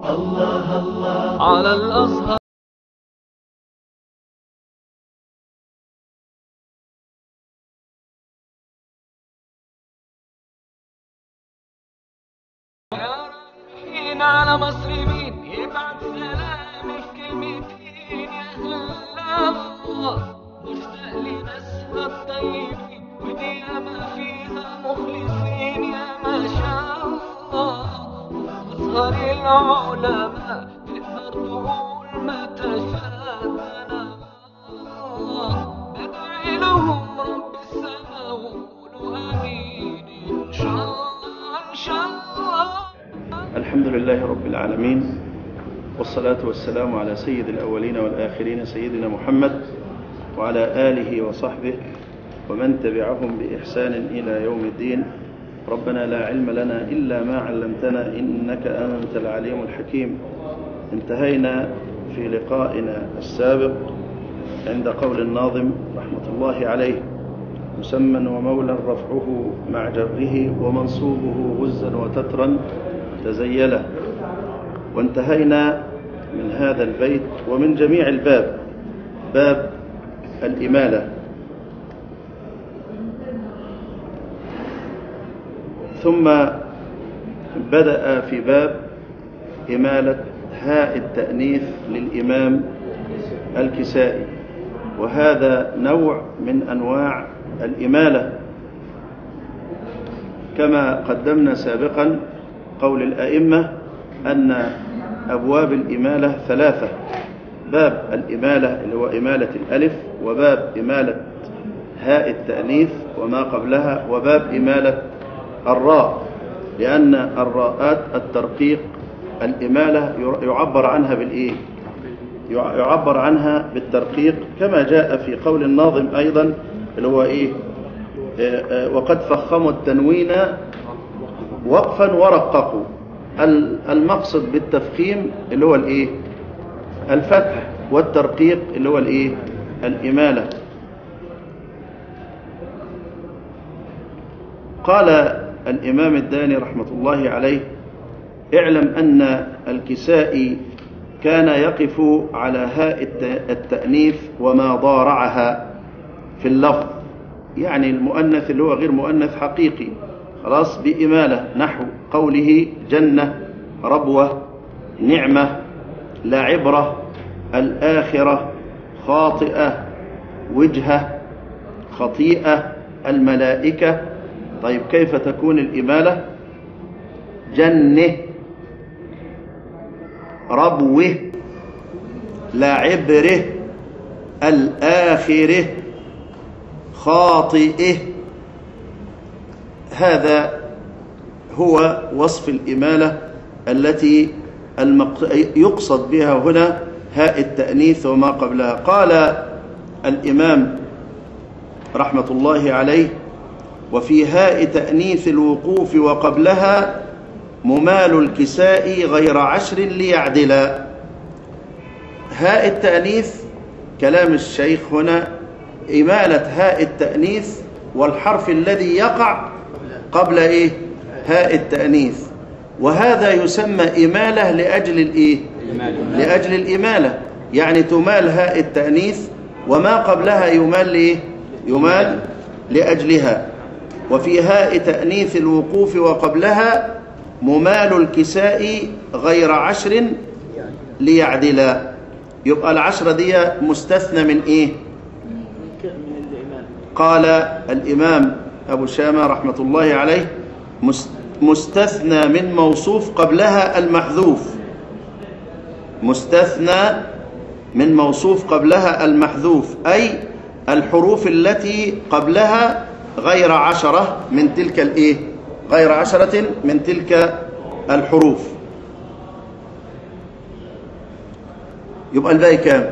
الله الله على الأزهر يا رايحين على مسلمين يبعت سلامي في كلمتين يا أهل الله مشتاق لناسها الطيبين ودي ياما فيها مخلصين يا ما شاء الله أزهر العلماء تقدر تقول ما تشاء أنا بدعي لهم رب السماء وقولوا آمين إن شاء الله إن شاء الله الحمد لله رب العالمين والصلاة والسلام على سيد الأولين والآخرين سيدنا محمد وعلى آله وصحبه ومن تبعهم بإحسان إلى يوم الدين ربنا لا علم لنا إلا ما علمتنا إنك أنت العليم الحكيم انتهينا في لقائنا السابق عند قول الناظم رحمة الله عليه مسمى ومولى رفعه مع جره ومنصوبه غزا وتترا تزيله وانتهينا من هذا البيت ومن جميع الباب باب الإمالة ثم بدأ في باب إمالة هاء التأنيث للإمام الكسائي وهذا نوع من أنواع الإمالة كما قدمنا سابقا قول الأئمة أن أبواب الإمالة ثلاثة باب الإمالة اللي هو إمالة الألف وباب إمالة هاء التأنيث وما قبلها وباب إمالة الراء لأن الراءات الترقيق الإمالة يعبر عنها بالإيه يعبر عنها بالترقيق كما جاء في قول الناظم أيضا اللي هو إيه وقد فخموا التنوين وقفا ورققوا المقصد بالتفخيم اللي هو الايه الفتح والترقيق اللي هو الايه الإمالة قال الإمام الداني رحمة الله عليه اعلم أن الكسائي كان يقف على هاء التأنيث وما ضارعها في اللفظ يعني المؤنث اللي هو غير مؤنث حقيقي خلاص بإمالة نحو قوله جنة ربوة نعمة لا عبرة الآخرة خاطئة وجهة خطيئة الملائكة طيب كيف تكون الإمالة جنة ربوه لا عبره الآخره خاطئه هذا هو وصف الإمالة التي يقصد بها هنا هاء التأنيث وما قبلها قال الإمام رحمة الله عليه وفي هاء تأنيث الوقوف وقبلها ممال الكساء غير عشر ليعدلا هاء التأنيث كلام الشيخ هنا إمالة هاء التأنيث والحرف الذي يقع قبل إيه هاء التأنيث وهذا يسمى إمالة لأجل الإيه لأجل الإمالة يعني تمال هاء التأنيث وما قبلها يمال لإيه يمال لأجلها وفي هاء تأنيث الوقوف وقبلها ممال الكساء غير عشر ليعدلا يبقى العشرة دي مستثنى من إيه قال الإمام أبو شامة رحمة الله عليه مستثنى من موصوف قبلها المحذوف مستثنى من موصوف قبلها المحذوف أي الحروف التي قبلها غير عشرة من تلك الإيه غير عشرة من تلك الحروف يبقى الباقي كام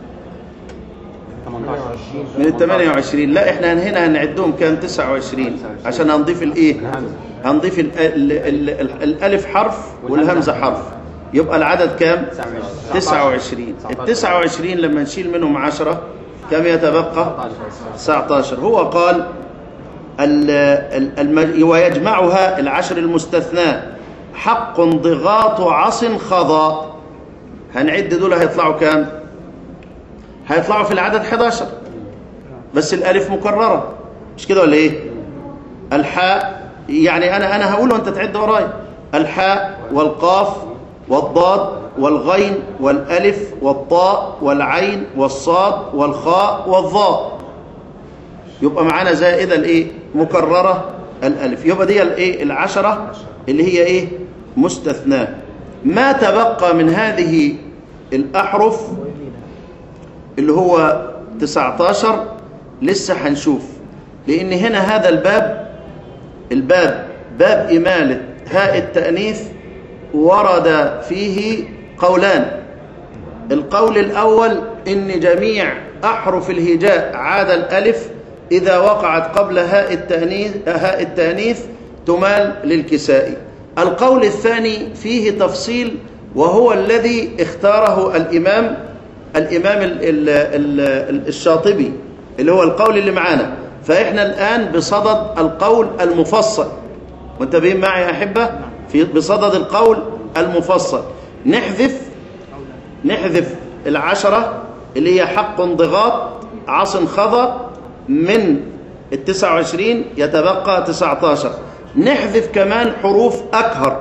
من ال 28 لا احنا هنا هنعدهم كام 29 عشان هنضيف الايه هنضيف ال ال ال ال الالف حرف والهمزه حرف يبقى العدد كام 29 ال 29 لما نشيل منهم 10 كم يتبقى 19 هو قال ال ال الم... ويجمعها العشر المستثنى حق ضغاط عص خضا هنعد دول هيطلعوا كام هيطلعوا في العدد 11 بس الالف مكرره مش كده ولا ايه الحاء يعني انا انا هقوله وانت تعد ورايا الحاء والقاف والضاد والغين والالف والطاء والعين والصاد والخاء والظاء يبقى معانا زائده الايه مكرره الالف يبقى دي الايه العشره اللي هي ايه مستثناه ما تبقى من هذه الاحرف اللي هو 19 لسه هنشوف لان هنا هذا الباب الباب باب إمالة هاء التأنيث ورد فيه قولان القول الأول إن جميع أحرف الهجاء عاد الألف إذا وقعت قبل هاء التأنيث, هاء التأنيث تمال للكسائي القول الثاني فيه تفصيل وهو الذي اختاره الإمام الإمام ال ال ال الشاطبي اللي هو القول اللي معانا فإحنا الآن بصدد القول المفصل منتبهين معي يا أحبة في بصدد القول المفصل نحذف نحذف العشرة اللي هي حق ضغاط عص خضى من التسعة وعشرين يتبقى تسعة عشر نحذف كمان حروف أكهر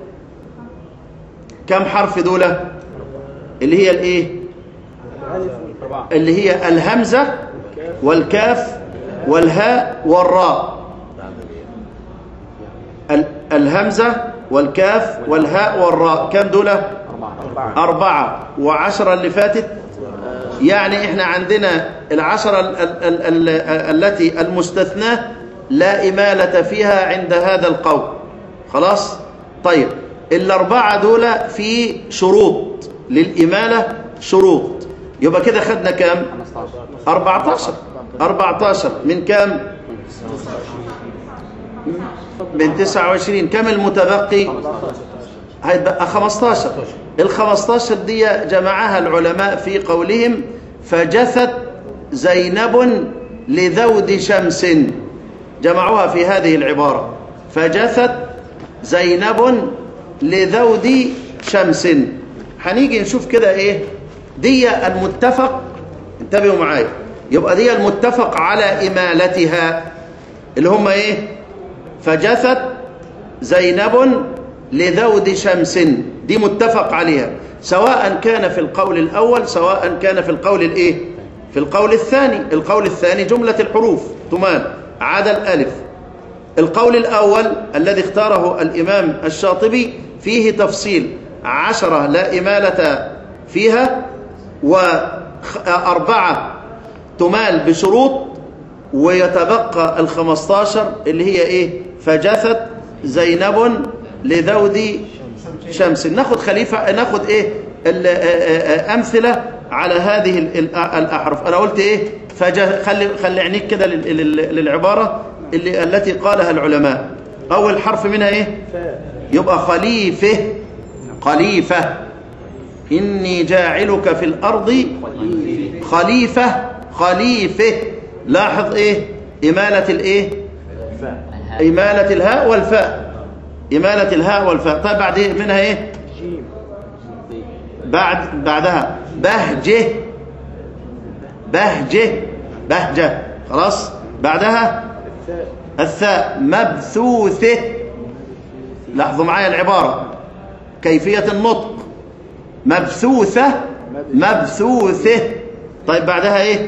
كم حرف دولة اللي هي الايه اللي هي الهمزة والكاف والهاء والراء ال- الهمزة والكاف والهاء والراء كم دولة أربعة وعشرة اللي فاتت يعني احنا عندنا العشرة ال ال ال ال التي المستثناة لا إمالة فيها عند هذا القول خلاص طيب الأربعة دول في شروط للإمالة شروط يبقى كده خدنا كام 14 14 من كام من 29 كم المتبقي هيتبقى 15 ال 15 دي جمعها العلماء في قولهم فجثت زينب لذود شمس جمعوها في هذه العبارة فجثت زينب لذود شمس هنيجي نشوف كده ايه دي المتفق انتبهوا معايا يبقى دي المتفق على إمالتها اللي هم ايه فجثت زينب لذود شمس دي متفق عليها سواء كان في القول الأول سواء كان في القول الايه في القول الثاني القول الثاني جملة الحروف تمال عدا الألف القول الأول الذي اختاره الإمام الشاطبي فيه تفصيل عشرة لا إمالة فيها وأربعة تمال بشروط ويتبقى الخمستاشر اللي هي إيه فجثت زينب لذود شمس ناخد خليفة ناخد إيه أمثلة على هذه الأحرف أنا قلت إيه فج... خلي خلي عينيك كده للعبارة اللي التي قالها العلماء أول حرف منها إيه يبقى خليفة خليفة إني جاعلك في الأرض خليفة خليفة لاحظ إيه إمالة الإيه إمالة الهاء والفاء إمالة الهاء والفاء طيب بعد إيه منها إيه بعد بعدها بهجة بهجة بهجة خلاص بعدها الثاء مبثوثة لاحظوا معايا العبارة كيفية النطق مبثوثة مبثوثة طيب بعدها ايه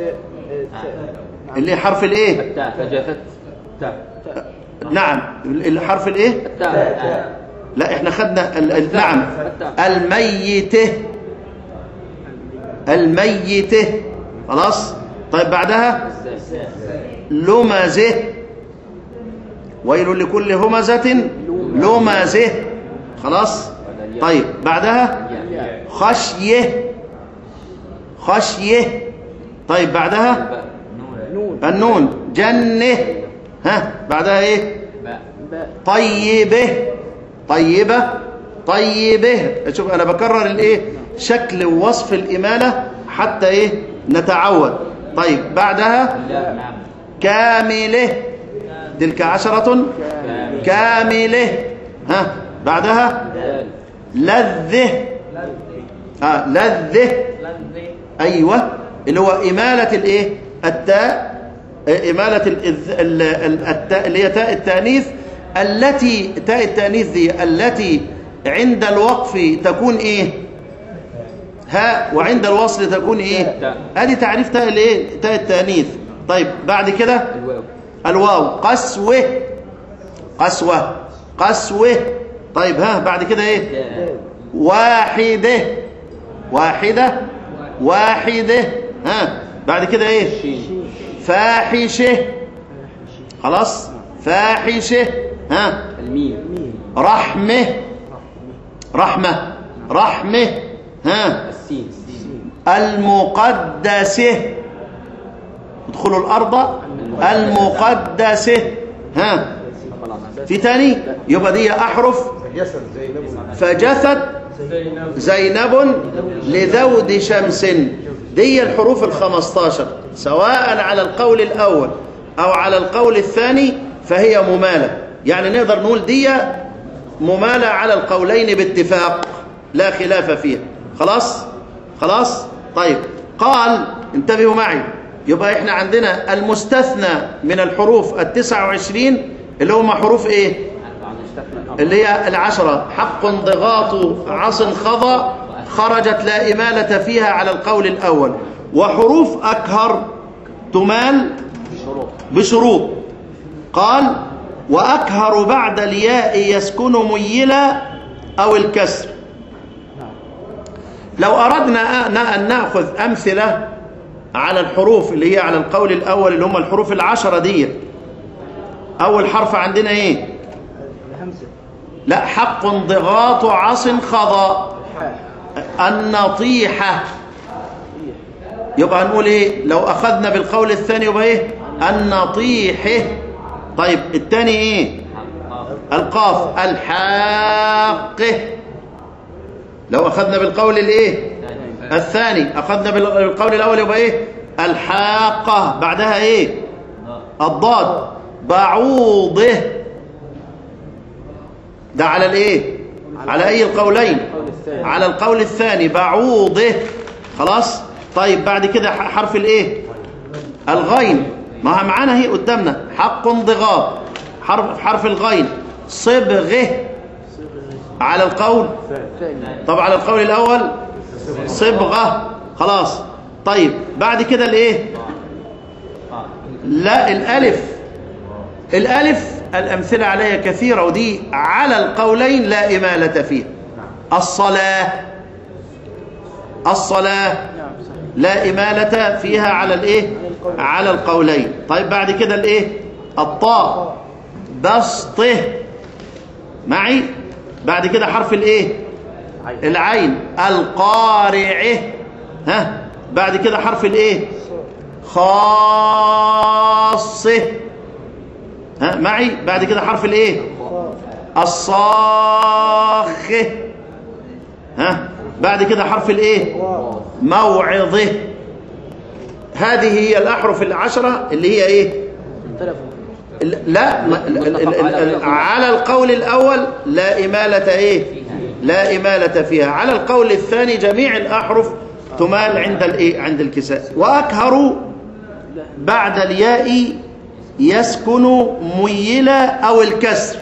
اللي حرف الايه التاء فجفت تاء نعم الحرف الايه التاء لا احنا خدنا ال... ال... نعم الميتة الميتة خلاص طيب بعدها لمزة ويل لكل همزة لمزة خلاص طيب بعدها خشية خشية طيب بعدها النون جنة ها بعدها ايه طيبة طيبة طيبة شوف انا بكرر الايه شكل ووصف الامالة حتى ايه نتعود طيب بعدها كاملة تلك عشرة كاملة ها بعدها دال لذه آه لذه ايوه اللي هو اماله الايه التاء آه، اماله ال- ال- ال- التاء اللي هي تاء التانيث التي تاء التانيث دي التي عند الوقف تكون ايه هاء وعند الوصل تكون ايه تاء. ادي تعريف تاء الايه تاء التانيث طيب بعد كده الواو الواو قسوه قسوه قسوه طيب ها بعد كده ايه دال واحدة واحدة واحدة ها بعد كده ايه شين فاحشة خلاص فاحشة ها الميم رحمة رحمة رحمة ها السين المقدسة ادخلوا الأرض المقدسة ها خلاص في تاني يبقى دي أحرف فجثت زينب لذود شمس دي الحروف الخمستاشر سواء على القول الأول أو على القول الثاني فهي ممالة يعني نقدر نقول دي ممالة على القولين باتفاق لا خلاف فيها خلاص خلاص طيب قال انتبهوا معي يبقى احنا عندنا المستثنى من الحروف التسعة وعشرين اللي هم حروف ايه عن اشتقنا الأمر اللي هي العشرة حق ضغاط عص خضى خرجت لا إمالة فيها على القول الأول وحروف أكهر تمال شروط بشروط قال وأكهر بعد الياء يسكن ميلا أو الكسر لو أردنا أن- أن نأخذ أمثلة على الحروف اللي هي على القول الأول اللي هم الحروف العشرة دي أول حرف عندنا إيه لا حق ضغاط عص خضى النطيحة يبقى هنقول ايه لو اخذنا بالقول الثاني يبقى ايه النطيحة طيب الثاني ايه القاف الحاقة لو اخذنا بالقول الايه الثاني اخذنا بالقول الاول يبقى ايه الحاقة بعدها ايه الضاد بعوضه ده على الايه على اي القولين على القول الثاني بعوضه خلاص طيب بعد كده ح- حرف الايه الغين ما هي معانا هي قدامنا حق ضغاط حرف حرف الغين صبغه على القول طب على القول الاول صبغه خلاص طيب بعد كده الايه لا الالف الالف الامثله عليها كثيره ودي على القولين لا اماله فيها الصلاه الصلاه لا اماله فيها على الايه على القولين طيب بعد كده الايه الطاء بسطه معي بعد كده حرف الايه العين القارعه ها بعد كده حرف الايه خاصه ها معي بعد كده حرف الايه الصاخه ها بعد كده حرف الايه موعظه هذه هي الاحرف العشره اللي هي ايه لا ما- ال- ال- ال- ال- على القول الاول لا اماله ايه لا اماله فيها على القول الثاني جميع الاحرف تمال عند الايه عند الكساء واكهر بعد الياء يسكن ميلا او الكسر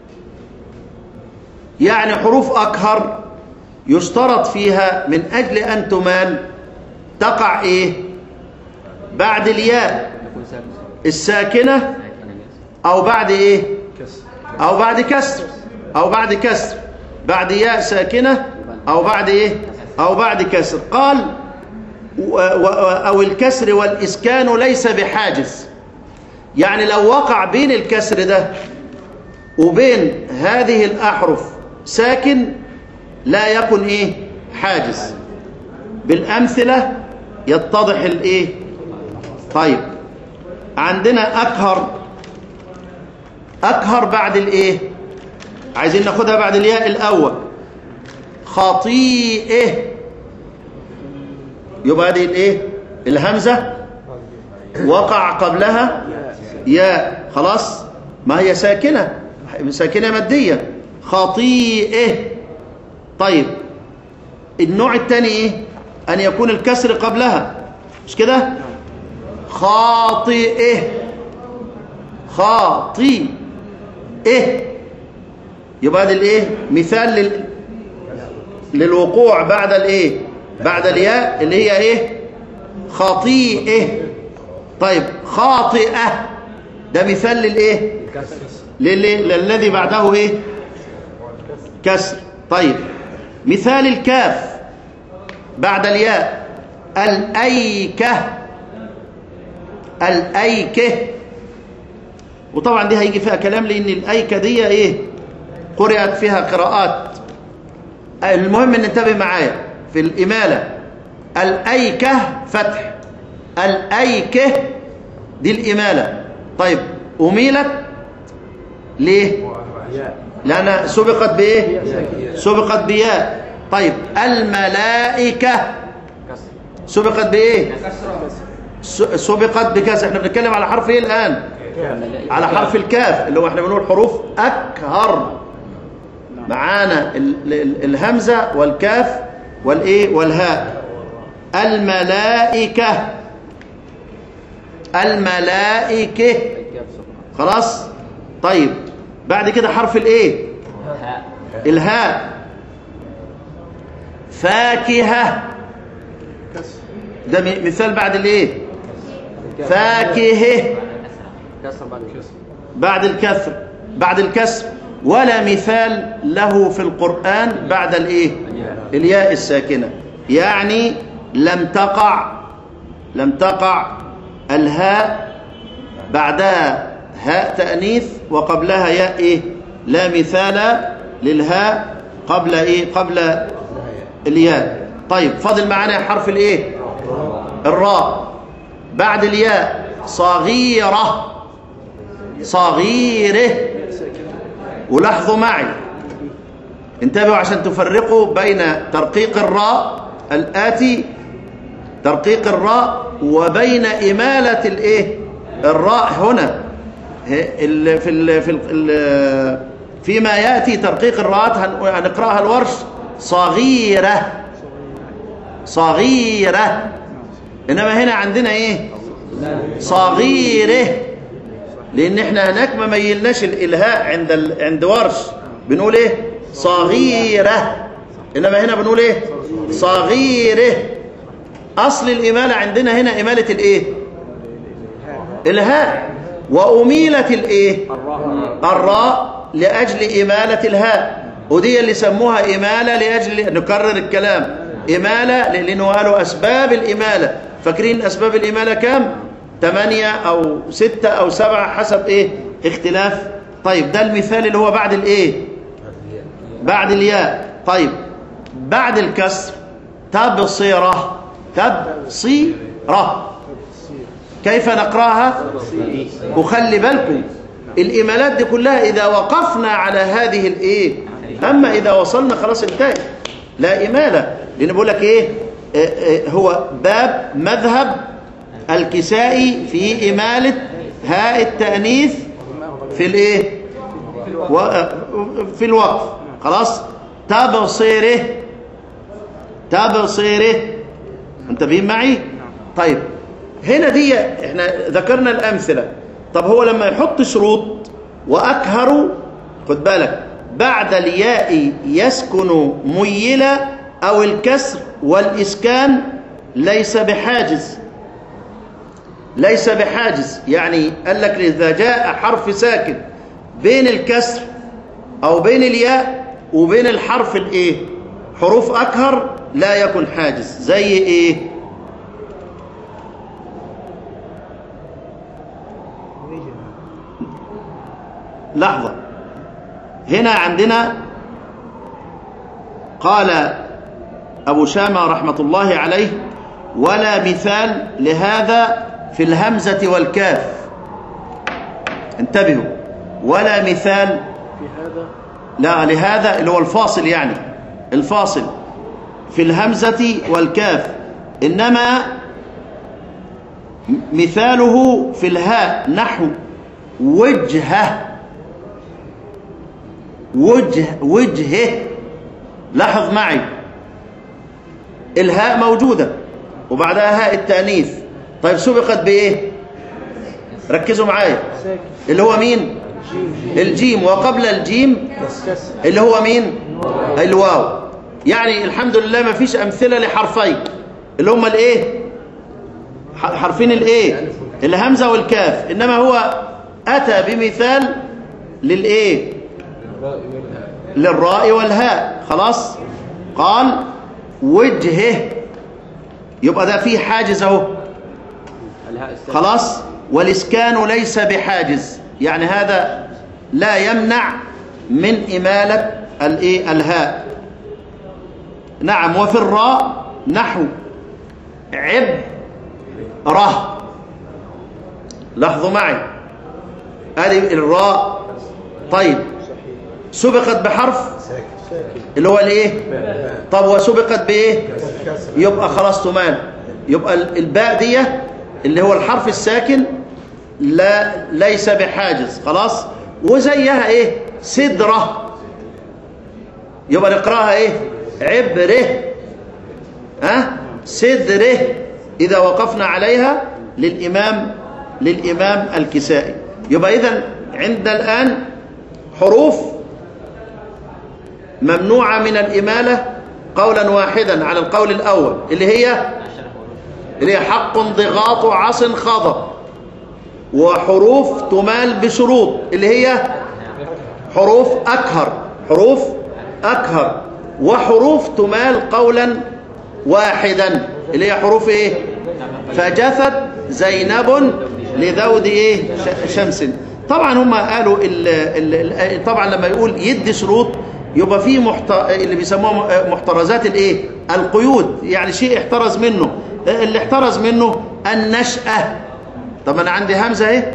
يعني حروف اكهر يشترط فيها من اجل ان تمال تقع ايه بعد الياء يكون ساكن الساكنه ساكن او بعد ايه او بعد كسر او بعد كسر بعد ياء ساكنه او بعد ايه او بعد كسر قال و- و- او الكسر والاسكان ليس بحاجز يعني لو وقع بين الكسر ده وبين هذه الاحرف ساكن لا يكن ايه حاجز بالامثله يتضح الايه طيب عندنا اكهر أكهر بعد الإيه عايزين ناخدها بعد الياء الأول خطيئة يبقى دي الإيه الهمزة وقع قبلها ياء خلاص ما هي ساكنة ساكنة مادية خطيئه طيب النوع الثاني ايه ان يكون الكسر قبلها مش كده خاطئه خاطئه يبقى ده الايه مثال لل... للوقوع بعد الايه بعد الياء اللي هي ايه خطيئه طيب خاطئه ده مثال للايه للي- للذي بعده ايه كسر طيب مثال الكاف بعد الياء الأيكة الأيكة وطبعا دي هيجي فيها كلام لأن الأيكة دي إيه قرأت فيها قراءات المهم ان ننتبه معايا في الإمالة الأيكة فتح الأيكة دي الإمالة طيب أميلت ليه لأنها سبقت بإيه سبقت بياء طيب الملائكة سبقت بإيه س- سبقت بكسر احنا بنتكلم على حرف ايه الآن على حرف الكاف اللي هو احنا بنقول حروف أكهر معانا ال- ال- الهمزة والكاف والإيه والهاء الملائكة الملائكة خلاص طيب بعد كده حرف الايه الهاء فاكهة ده م- مثال بعد الايه فاكهة كسر بعد كسر بعد الكسر بعد الكسر ولا مثال له في القرآن بعد الايه الياء الساكنة يعني لم تقع لم تقع الهاء بعدها هاء تأنيث وقبلها ياء ايه لا مثال للهاء قبل ايه قبل الياء طيب فاضل معانا حرف الايه الراء بعد الياء صغيره صغيره ولاحظوا معي انتبهوا عشان تفرقوا بين ترقيق الراء الآتي ترقيق الراء وبين إمالة الإيه الراء هنا ه- ال- في ال في ال فيما يأتي ترقيق الراءات هن- هنقرأها الورش صغيرة صغيرة إنما هنا عندنا إيه صغيره لان احنا هناك ما ميلناش الالهاء عند ال... عند ورش بنقول ايه صغيره انما هنا بنقول ايه صغيره اصل الاماله عندنا هنا اماله الايه الهاء واميلت الايه الراء لاجل اماله الهاء ودي اللي سموها اماله لاجل نكرر الكلام اماله لانه قالوا اسباب الاماله فاكرين اسباب الاماله كام ثمانية او ستة او سبعة حسب ايه اختلاف طيب ده المثال اللي هو بعد الايه بعد الياء طيب بعد الكسر تبصرة تبصيرة كيف نقراها وخلي بالكم الإمالات دي كلها إذا وقفنا على هذه الإيه أما إذا وصلنا خلاص انتهى لا إمالة لأن بقول لك إيه آه، آه، هو باب مذهب الكسائي في إمالة هاء التأنيث في الإيه و- آه، في الوقف خلاص تبصيره تبصيره انتبهين معي طيب هنا دي احنا ذكرنا الامثله طب هو لما يحط شروط واكهر خد بالك بعد الياء يسكن ميلا او الكسر والاسكان ليس بحاجز ليس بحاجز يعني قال لك اذا جاء حرف ساكن بين الكسر او بين الياء وبين الحرف الايه حروف اكهر لا يكن حاجز زي ايه لحظة هنا عندنا قال أبو شامة رحمة الله عليه ولا مثال لهذا في الهمزة والكاف انتبهوا ولا مثال لا لهذا اللي هو الفاصل يعني الفاصل في الهمزة والكاف إنما مثاله في الهاء نحو وجهه وجه وجهه لاحظ معي الهاء موجودة وبعدها هاء التأنيث طيب سبقت بإيه ركزوا معايا اللي هو مين الجيم وقبل الجيم اللي هو مين الواو يعني الحمد لله ما فيش أمثلة لحرفين اللي هما الايه ح- حرفين الايه الهمزة والكاف إنما هو أتى بمثال للايه للراء والهاء خلاص قال وجهه يبقى ده فيه حاجز اهو الهاء الساكنة خلاص والإسكان ليس بحاجز يعني هذا لا يمنع من إمالة الإيه الهاء نعم وفي الراء نحو عب ره لاحظوا معي هذه الراء طيب سبقت بحرف اللي هو الايه طب وسبقت بايه يبقى خلاص تمام يبقى ال- الباء دي اللي هو الحرف الساكن لا ليس بحاجز خلاص وزيها ايه سدرة يبقى نقراها ايه عبره ها سدره اذا وقفنا عليها للامام للامام الكسائي يبقى اذا عند الان حروف ممنوعة من الإمالة قولا واحدا على القول الأول اللي هي اللي هي حق ضغاط عص خضر وحروف تمال بشروط اللي هي حروف أكهر حروف أكهر وحروف تمال قولا واحدا اللي هي حروف إيه فجثت زينب لذود إيه ش- شمس طبعا هم قالوا ال ال ال طبعا لما يقول يدي شروط يبقى في محت... اللي بيسموها محترزات الايه القيود يعني شيء احترز منه اللي احترز منه النشأة طب انا عندي همزة اهي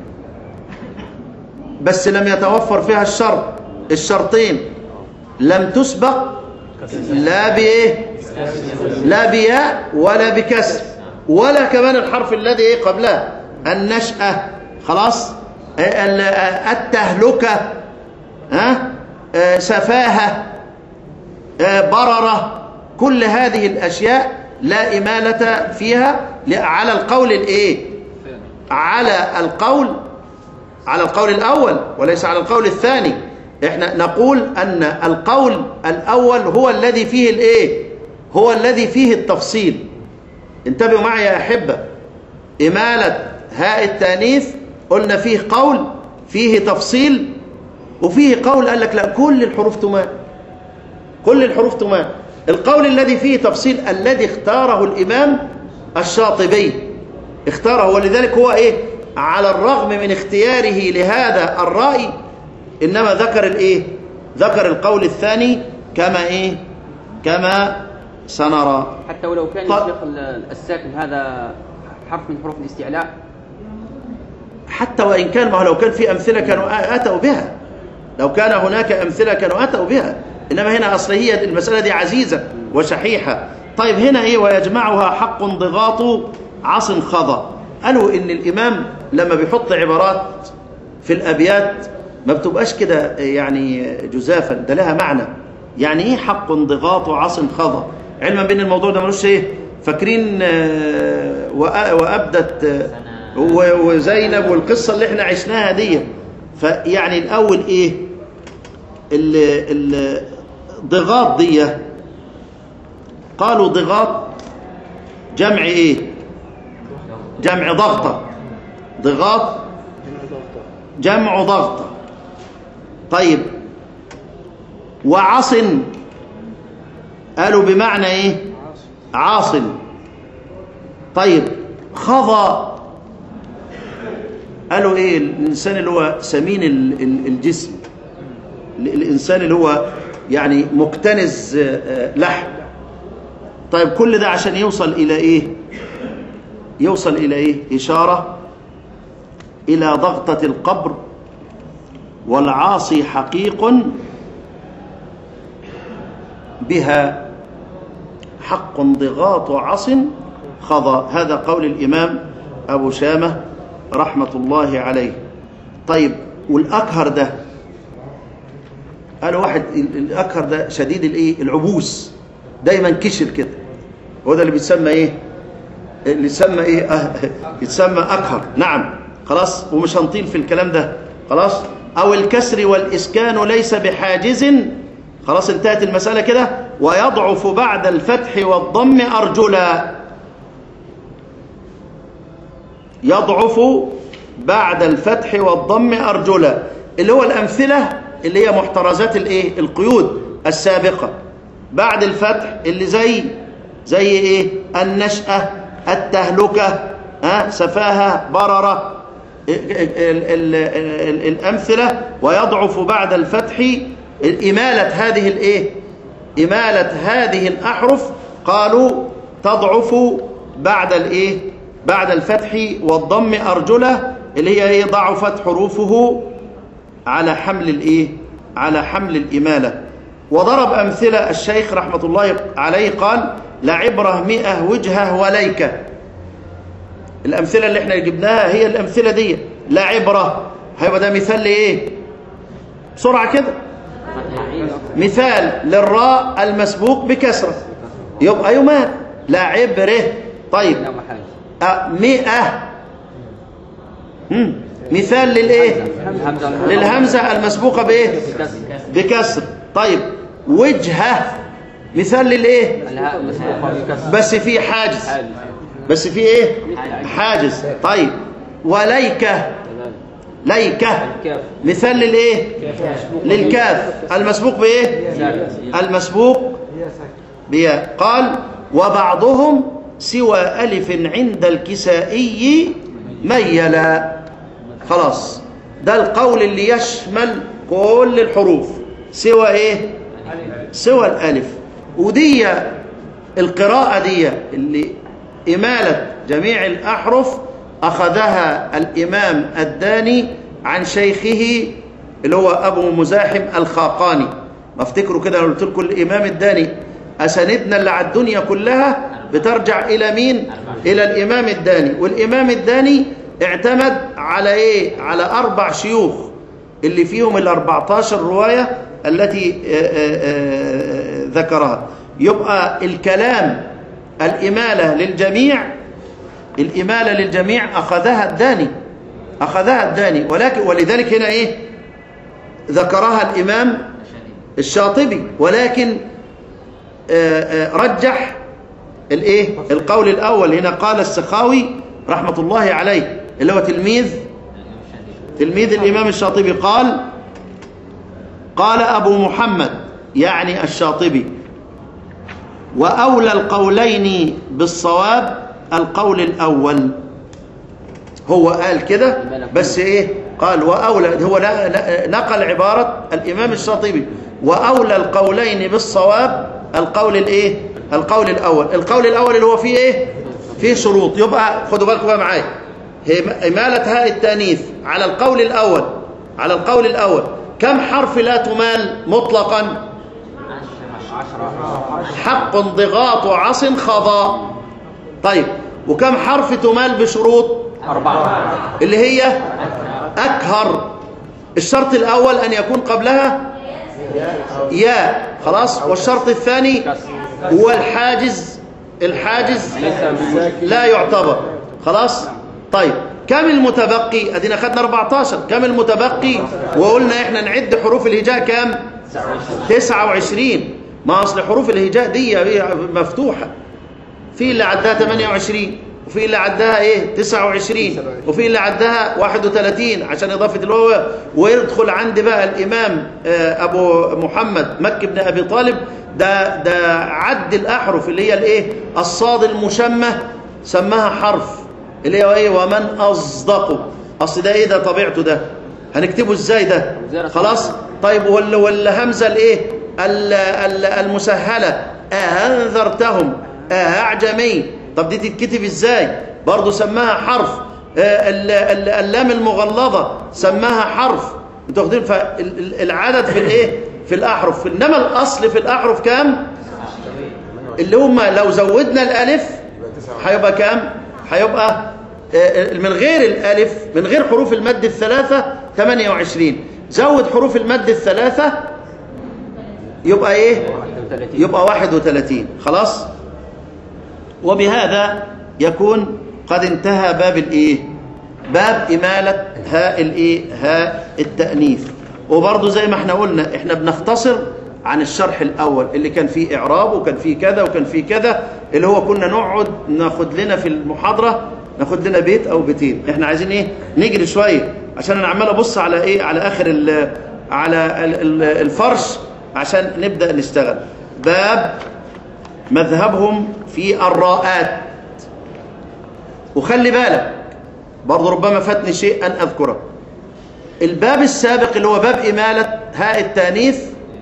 بس لم يتوفر فيها الشرط الشرطين لم تسبق لا بايه لا بياء ولا بكسر ولا كمان الحرف الذي ايه قبلها النشأة خلاص ال- التهلكة ها آه، سفاهة آه، بررة كل هذه الأشياء لا إمالة فيها ل- على القول الإيه على القول على القول الأول وليس على القول الثاني احنا نقول أن القول الأول هو الذي فيه الإيه هو الذي فيه التفصيل انتبهوا معي يا أحبة إمالة هاء التانيث قلنا فيه قول فيه تفصيل وفيه قول قال لك لا كل الحروف تمال كل الحروف تمال القول الذي فيه تفصيل الذي اختاره الإمام الشاطبي اختاره ولذلك هو ايه على الرغم من اختياره لهذا الرأي إنما ذكر الايه ذكر القول الثاني كما ايه كما سنرى حتى ولو كان طيب. يا شيخ ال- الساكن هذا حرف من حروف الاستعلاء حتى وإن كان ما هو لو كان في أمثلة كانوا أتوا بها لو كان هناك أمثلة كانوا أتوا بها إنما هنا أصل هي المسألة دي عزيزة وشحيحة طيب هنا إيه ويجمعها حق ضغاط عص خضى قالوا إن الإمام لما بيحط عبارات في الأبيات ما بتبقاش كده يعني جزافا ده لها معنى يعني إيه حق ضغاط عص خضى علما بأن الموضوع ده ملوش إيه فاكرين آه، وأ- وأبدت آه، و- وزينب والقصة اللي احنا عشناها دي فيعني الأول إيه ال- ال- ضغاط دي قالوا ضغاط جمع إيه جمع ضغطة ضغاط جمع ضغطة طيب وعصن قالوا بمعنى ايه عاصن طيب خضى قالوا ايه الانسان اللي هو سمين ال- ال- الجسم ال- الانسان اللي هو يعني مكتنز آه، آه، لحم طيب كل ده عشان يوصل الى ايه يوصل الى ايه اشاره الى ضغطه القبر والعاصي حقيق بها حق ضغاط عص خضى هذا قول الإمام أبو شامة رحمة الله عليه طيب والأكهر ده قالوا واحد ال- الاكهر ده شديد الايه العبوس دايما كشر كده هو ده اللي بيتسمى ايه اللي يسمى ايه أه يتسمى اكهر نعم خلاص ومش هنطيل في الكلام ده خلاص او الكسر والاسكان ليس بحاجز خلاص انتهت المسألة كده ويضعف بعد الفتح والضم أرجلا يضعف بعد الفتح والضم أرجلا اللي هو الأمثلة اللي هي محترزات الايه القيود السابقة بعد الفتح اللي زي زي ايه النشأة التهلكة ها سفاهة بررة ال- ال- ال- ال- الأمثلة ويضعف بعد الفتح إمالة هذه الايه إمالة هذه الأحرف قالوا تضعف بعد الايه بعد الفتح والضم أرجله اللي هي ايه ضعفت حروفه على حمل الايه على حمل الإمالة وضرب أمثلة الشيخ رحمة الله عليه قال لعبرة مئة وجهة وليكة الأمثلة اللي احنا جبناها هي الأمثلة دي لعبرة هيبقى ده مثال لإيه بسرعة كده مثال للراء المسبوق بكسرة يبقى يمات لا عبره طيب لا محاج أه مئة مم. مثال للإيه الهمزة للهمزة المسبوقة بإيه كسر بكسر طيب وجهة مثال للإيه الهاء مسبوقة بكسر بس في حاجز حاجز بس في إيه حاجز طيب وليكة ليكة الكاف مثال للإيه للكاف المسبوق بإيه المسبوق بياء قال وبعضهم سوى ألف عند الكسائي ميلا خلاص ده القول اللي يشمل كل الحروف سوى ايه سوى الألف ودي القراءة دي اللي إمالة جميع الأحرف أخذها الإمام الداني عن شيخه اللي هو أبو مزاحم الخاقاني ما افتكروا كده لو قلت لكم الإمام الداني أساندنا اللي على الدنيا كلها بترجع إلى مين؟ إلى الإمام الداني والإمام الداني اعتمد على إيه؟ على أربع شيوخ اللي فيهم ال 14 رواية التي آه، آه، آه، ذكرها يبقى الكلام الإمالة للجميع الإمالة للجميع أخذها الداني أخذها الداني ولكن ولذلك هنا إيه ذكرها الإمام الشاطبي ولكن آه، آه، رجح الايه القول الاول هنا قال السخاوي رحمه الله عليه اللي هو تلميذ تلميذ الامام الشاطبي قال قال ابو محمد يعني الشاطبي واولى القولين بالصواب القول الاول هو قال كده بس ايه قال واولى هو ن- نقل عباره الامام الشاطبي واولى القولين بالصواب القول الايه القول الاول القول الاول اللي هو فيه ايه فيه شروط يبقى خدوا بالكم بقى معايا هي اماله هاء التانيث على القول الاول على القول الاول كم حرف لا تمال مطلقا حق ضغاط عص خضاء طيب وكم حرف تمال بشروط أربعة اللي هي أكهر الشرط الأول أن يكون قبلها ياء خلاص والشرط الثاني هو الحاجز الحاجز ليس بمشكل لا يعتبر خلاص طيب كم المتبقي ادينا خدنا 14 كم المتبقي وقلنا احنا نعد حروف الهجاء كام 29 ما اصل حروف الهجاء دي هي مفتوحه في اللي عدها 28 وفي اللي عدها ايه 29 وفي اللي عدها 31 عشان اضافه الواو ويدخل عندي بقى الامام آه، ابو محمد مكي بن ابي طالب ده ده عد الاحرف اللي هي الايه الصاد المشمه سماها حرف اللي هو ايه ومن اصدقه اصل ده ايه ده طبيعته ده هنكتبه ازاي ده خلاص طيب ولا ولا همزه الايه ال- ال- المسهله أأنذرتهم أعجمي طب دي تتكتب ازاي برضه سماها حرف آه، ال- ال- اللام المغلظة سماها حرف انتوا واخدين فالعدد في الايه في الاحرف انما الاصل في الاحرف كام اللي هم لو زودنا الالف هيبقى كام هيبقى آه، من غير الالف من غير حروف المد الثلاثه 28 زود حروف المد الثلاثه يبقى ايه 31 يبقى 31 خلاص وبهذا يكون قد انتهى باب الايه باب إمالة هاء الايه هاء التأنيث وبرضه زي ما احنا قلنا احنا بنختصر عن الشرح الأول اللي كان فيه إعراب وكان فيه كذا وكان فيه كذا اللي هو كنا نقعد ناخد لنا في المحاضرة ناخد لنا بيت أو بيتين احنا عايزين ايه نجري شوية عشان انا عمال ابص على ايه على آخر ال على ال- ال- الفرش عشان نبدأ نشتغل باب مذهبهم في الراءات وخلي بالك برضه ربما فاتني شيء أن أذكره الباب السابق اللي هو باب إمالة هاء التانيث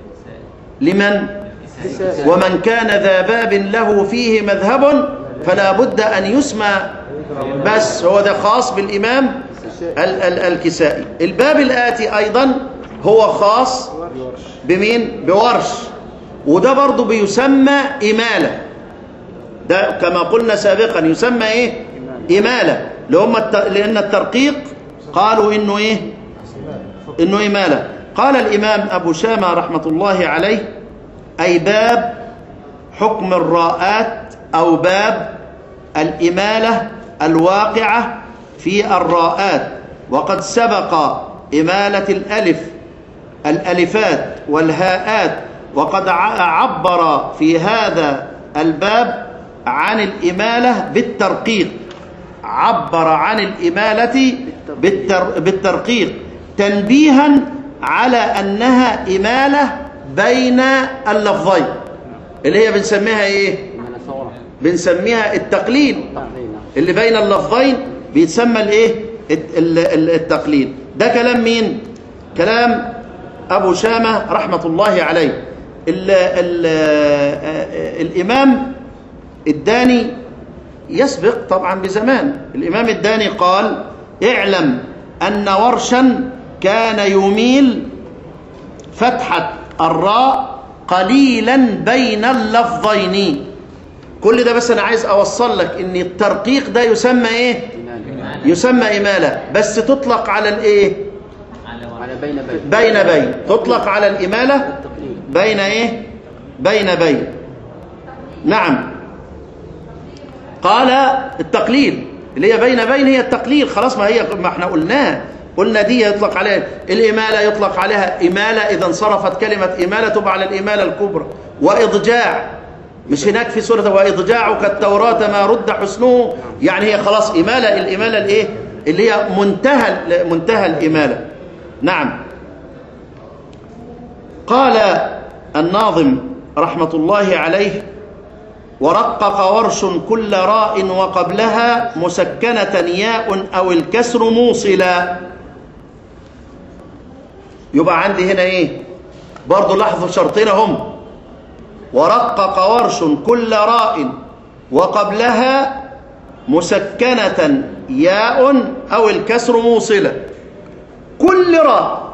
لمن ومن كان ذا باب له فيه مذهب فلا بد أن يسمى بس هو ده خاص بالإمام ال- ال- الكسائي الباب الآتي أيضا هو خاص بمين بورش وده برضه بيسمى إمالة ده كما قلنا سابقا يسمى ايه إمالة لهم الت... لأن الترقيق قالوا إنه إيه إنه إمالة قال الإمام أبو شامة رحمة الله عليه أي باب حكم الراءات أو باب الإمالة الواقعة في الراءات وقد سبق إمالة الألف الألفات والهاءات وقد ع- عبر في هذا الباب عن الإمالة بالترقيق عبر عن الإمالة بالتر بالترقيق تنبيها على أنها إمالة بين اللفظين اللي هي بنسميها إيه؟ من الثورة بنسميها التقليل تقليل اللي بين اللفظين بيتسمى الايه الت- ال- ال- التقليد ده كلام مين كلام ابو شامه رحمه الله عليه ال ال الامام الداني يسبق طبعا بزمان الامام الداني قال اعلم ان ورشا كان يميل فتحه الراء قليلا بين اللفظين كل ده بس انا عايز اوصل لك ان الترقيق ده يسمى ايه يسمى اماله بس تطلق على الايه على بين بين بين بين تطلق على الاماله بين ايه بين بين نعم قال التقليل اللي هي بين بين هي التقليل خلاص ما هي ما احنا قلناها قلنا دي يطلق عليها الإمالة يطلق عليها إمالة إذا انصرفت كلمة إمالة تبع على الإمالة الكبرى وإضجاع مش هناك في سورة وإضجاعك التوراة ما رد حسنه يعني هي خلاص إمالة الإمالة الإيه اللي هي منتهى منتهى الإمالة نعم قال الناظم رحمة الله عليه ورقق ورش كل راء وقبلها مسكنة ياء أو الكسر موصلا يبقى عندي هنا ايه برضو لاحظوا شرطين هم ورقق ورش كل راء وقبلها مسكنة ياء أو الكسر موصلة كل راء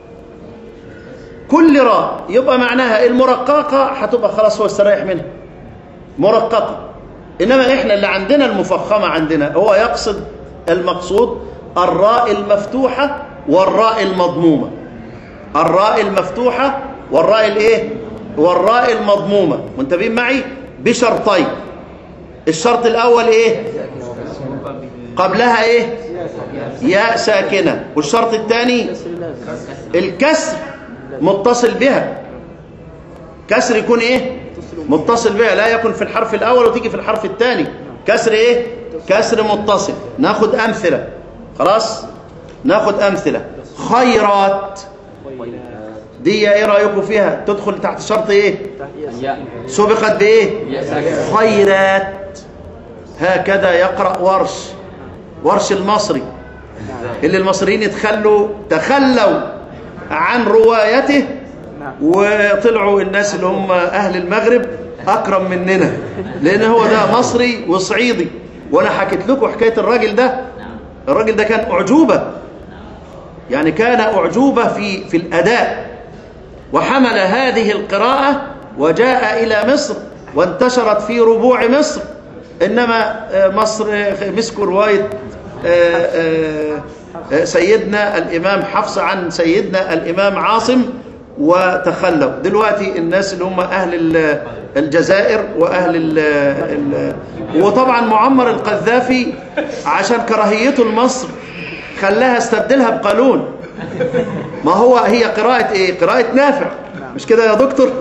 كل راء يبقى معناها المرققة هتبقى خلاص هو استريح منها مرققة إنما إحنا اللي عندنا المفخمة عندنا هو يقصد المقصود الراء المفتوحة والراء المضمومة الراء المفتوحة والراء الإيه؟ والراء المضمومة منتبهين معي بشرطين الشرط الأول إيه؟ قبلها إيه؟ ياء ساكنة والشرط الثاني الكسر متصل بها كسر يكون ايه متصل بها لا يكن في الحرف الاول وتيجي في الحرف الثاني كسر ايه كسر متصل ناخد امثله خلاص ناخد امثله خيرات دي ايه رايكم فيها تدخل تحت شرط ايه ياء سبقت بايه ياء ساكنة خيرات هكذا يقرا ورش ورش المصري اللي المصريين يتخلوا تخلوا عن روايته وطلعوا الناس اللي هم أهل المغرب أكرم مننا لأن هو ده مصري وصعيدي وأنا حكيت لكم حكاية الراجل ده الراجل ده كان أعجوبة يعني كان أعجوبة في في الأداء وحمل هذه القراءة وجاء إلى مصر وانتشرت في ربوع مصر إنما آه، مصر آه، مسكوا رواية آه، آه، آه، سيدنا الإمام حفص عن سيدنا الإمام عاصم وتخلوا دلوقتي الناس اللي هم أهل ال- الجزائر وأهل ال ال وطبعا معمر القذافي عشان كراهيته لمصر خلاها استبدلها بقانون ما هو هي قراءة ايه قراءة نافع مش كده يا دكتور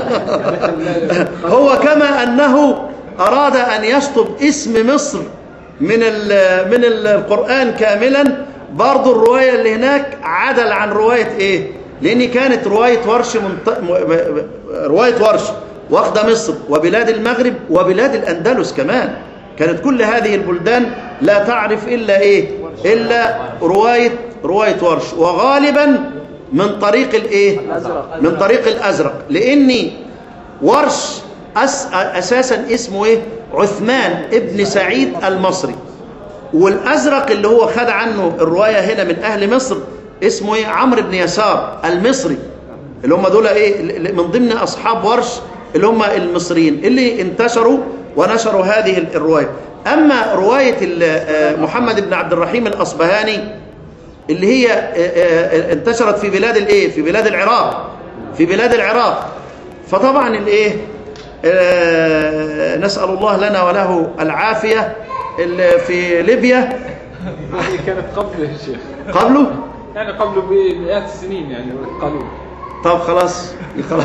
هو كما أنه أراد أن يشطب اسم مصر من ال من ال- القرآن كاملا برضو الرواية اللي هناك عدل عن رواية ايه لأن كانت رواية ورش منط... م... م- رواية ورش واخدة مصر وبلاد المغرب وبلاد الأندلس كمان كانت كل هذه البلدان لا تعرف إلا إيه إلا رواية رواية ورش وغالبا من طريق الإيه من طريق الأزرق لأني ورش أس... أساسا اسمه إيه عثمان ابن سعيد المصري والأزرق اللي هو خد عنه الرواية هنا من أهل مصر اسمه إيه عمرو بن يسار المصري اللي هم دول إيه اللي من ضمن أصحاب ورش اللي هم المصريين اللي انتشروا ونشروا هذه الرواية أما رواية ال- آه، محمد بن عبد الرحيم الأصبهاني اللي هي آه، آه، انتشرت في بلاد الايه في بلاد العراق في بلاد العراق فطبعا الايه آه، نسأل الله لنا وله العافية ال- في ليبيا هذه كانت قبل يا شيخ قبله يعني قبل بمئات السنين يعني قالوا طب خلاص خلاص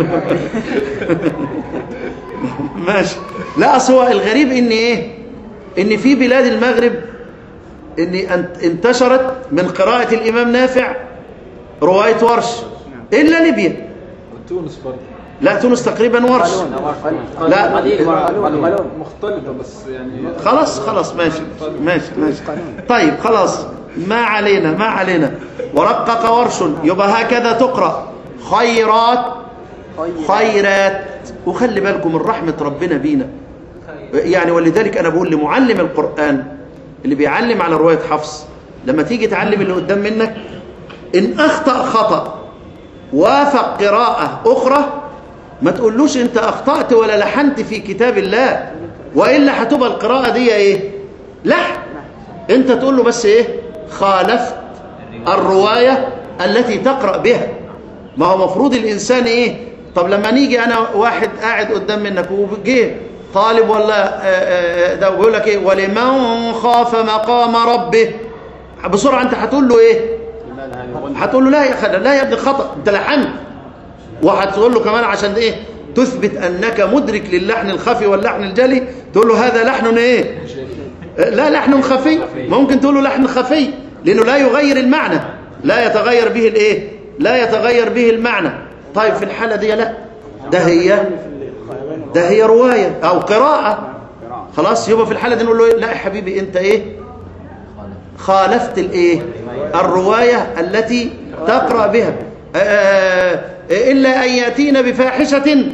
ماشي لا اصل هو الغريب ان ايه ان في بلاد المغرب ان أن- انتشرت من قراءة الامام نافع رواية ورش الا ليبيا وتونس برضه لا تونس تقريبا ورش لا. مختلطة بس يعني خلاص خلاص ماشي ماشي ماشي طيب خلاص ما علينا ما علينا ورقق ورش يبقى هكذا تقرأ خيرات خيرات وخلي بالكم من رحمة ربنا بينا يعني ولذلك أنا بقول لمعلم القرآن اللي بيعلم على رواية حفص لما تيجي تعلم اللي قدام منك إن أخطأ خطأ وافق قراءة أخرى ما تقولوش أنت أخطأت ولا لحنت في كتاب الله وإلا هتبقى القراءة دي إيه لحن أنت تقول له بس إيه خالفت الرواية التي تقرأ بها ما هو مفروض الإنسان إيه طب لما نيجي أنا واحد قاعد قدام منك وجه طالب ولا آه، آه، ده بيقول لك إيه ولمن خاف مقام ربه بسرعة أنت هتقول له إيه هتقول له لا يا خالد لا يا ابني خطأ انت لحنت وهتقول له كمان عشان ايه تثبت انك مدرك للحن الخفي واللحن الجلي تقول له هذا لحن ايه لا لحن خفي ممكن تقول له لحن خفي لانه لا يغير المعنى لا يتغير به الايه لا يتغير به المعنى طيب في الحالة دي لا ده هي ده هي رواية او قراءة خلاص يبقى في الحالة دي نقول له إيه؟ لا يا حبيبي انت ايه خالفت الايه الرواية التي تقرأ بها آه، إلا أن يأتينا بفاحشة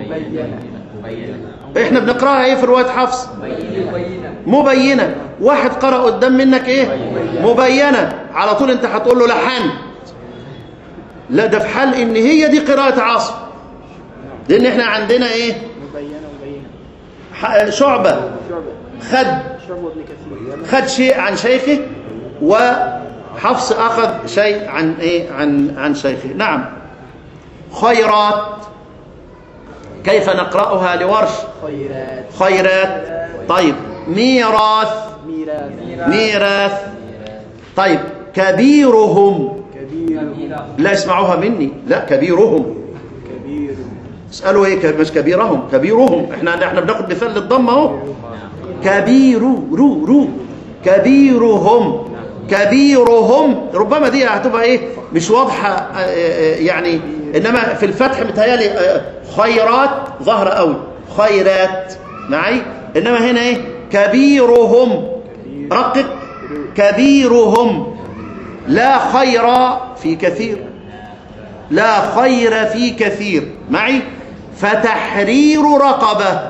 احنا بنقراها ايه في رواية حفص مبينة واحد قرأ قدام منك ايه مبينة على طول انت هتقول له لحن لا ده في حال ان هي دي قراءة عاصم لان احنا عندنا ايه ح- شعبة خد خد شيء عن شيخه وحفص أخذ شيء عن إيه عن عن شيخه نعم خيرات كيف نقرأها لورش خيرات خيرات طيب ميراث ميراث ميراث طيب كبيرهم كبير لا اسمعوها مني لا كبيرهم كبير اسألوا ايه ك- مش كبيرهم كبيرهم احنا احنا بناخد مثال للضم اهو كبير رو رو كبيرهم كبيرهم ربما دي هتبقى ايه مش واضحة آه، آه، يعني انما في الفتح متهيالي آه، خيرات ظهر قوي خيرات معي انما هنا ايه كبيرهم رقق كبيرهم لا خير في كثير لا خير في كثير معي فتحرير رقبة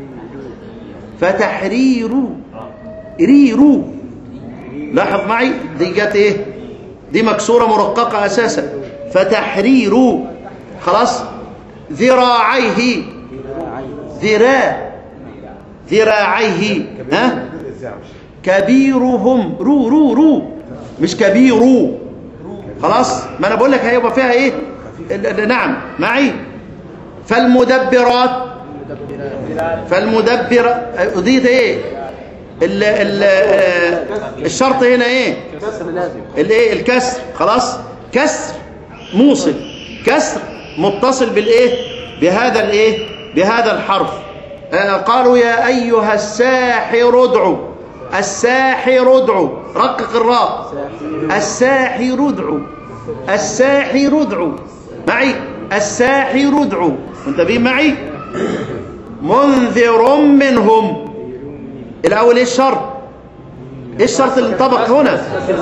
فتحرير ريرو لاحظ معي دي جت ايه دي مكسورة مرققة اساسا فتحرير خلاص ذراعيه ذراع ذراعيه ها كبيرهم رو رو رو مش كبيرو خلاص ما انا بقول لك هيبقى فيها ايه ال- ال- نعم معي فالمدبرات فالمدبر دي ايه ال ال آه، الشرط هنا ايه الايه الكسر خلاص كسر موصل كسر متصل بالايه بهذا الايه بهذا الحرف آه، قالوا يا ايها الساحر ادعو الساحر ادعو رقق الراء الساحر ادعو الساحر ادعو معي الساحر ادعو منتبهين معي منذر منهم الاول ايه الشرط ايه الشرط اللي انطبق هنا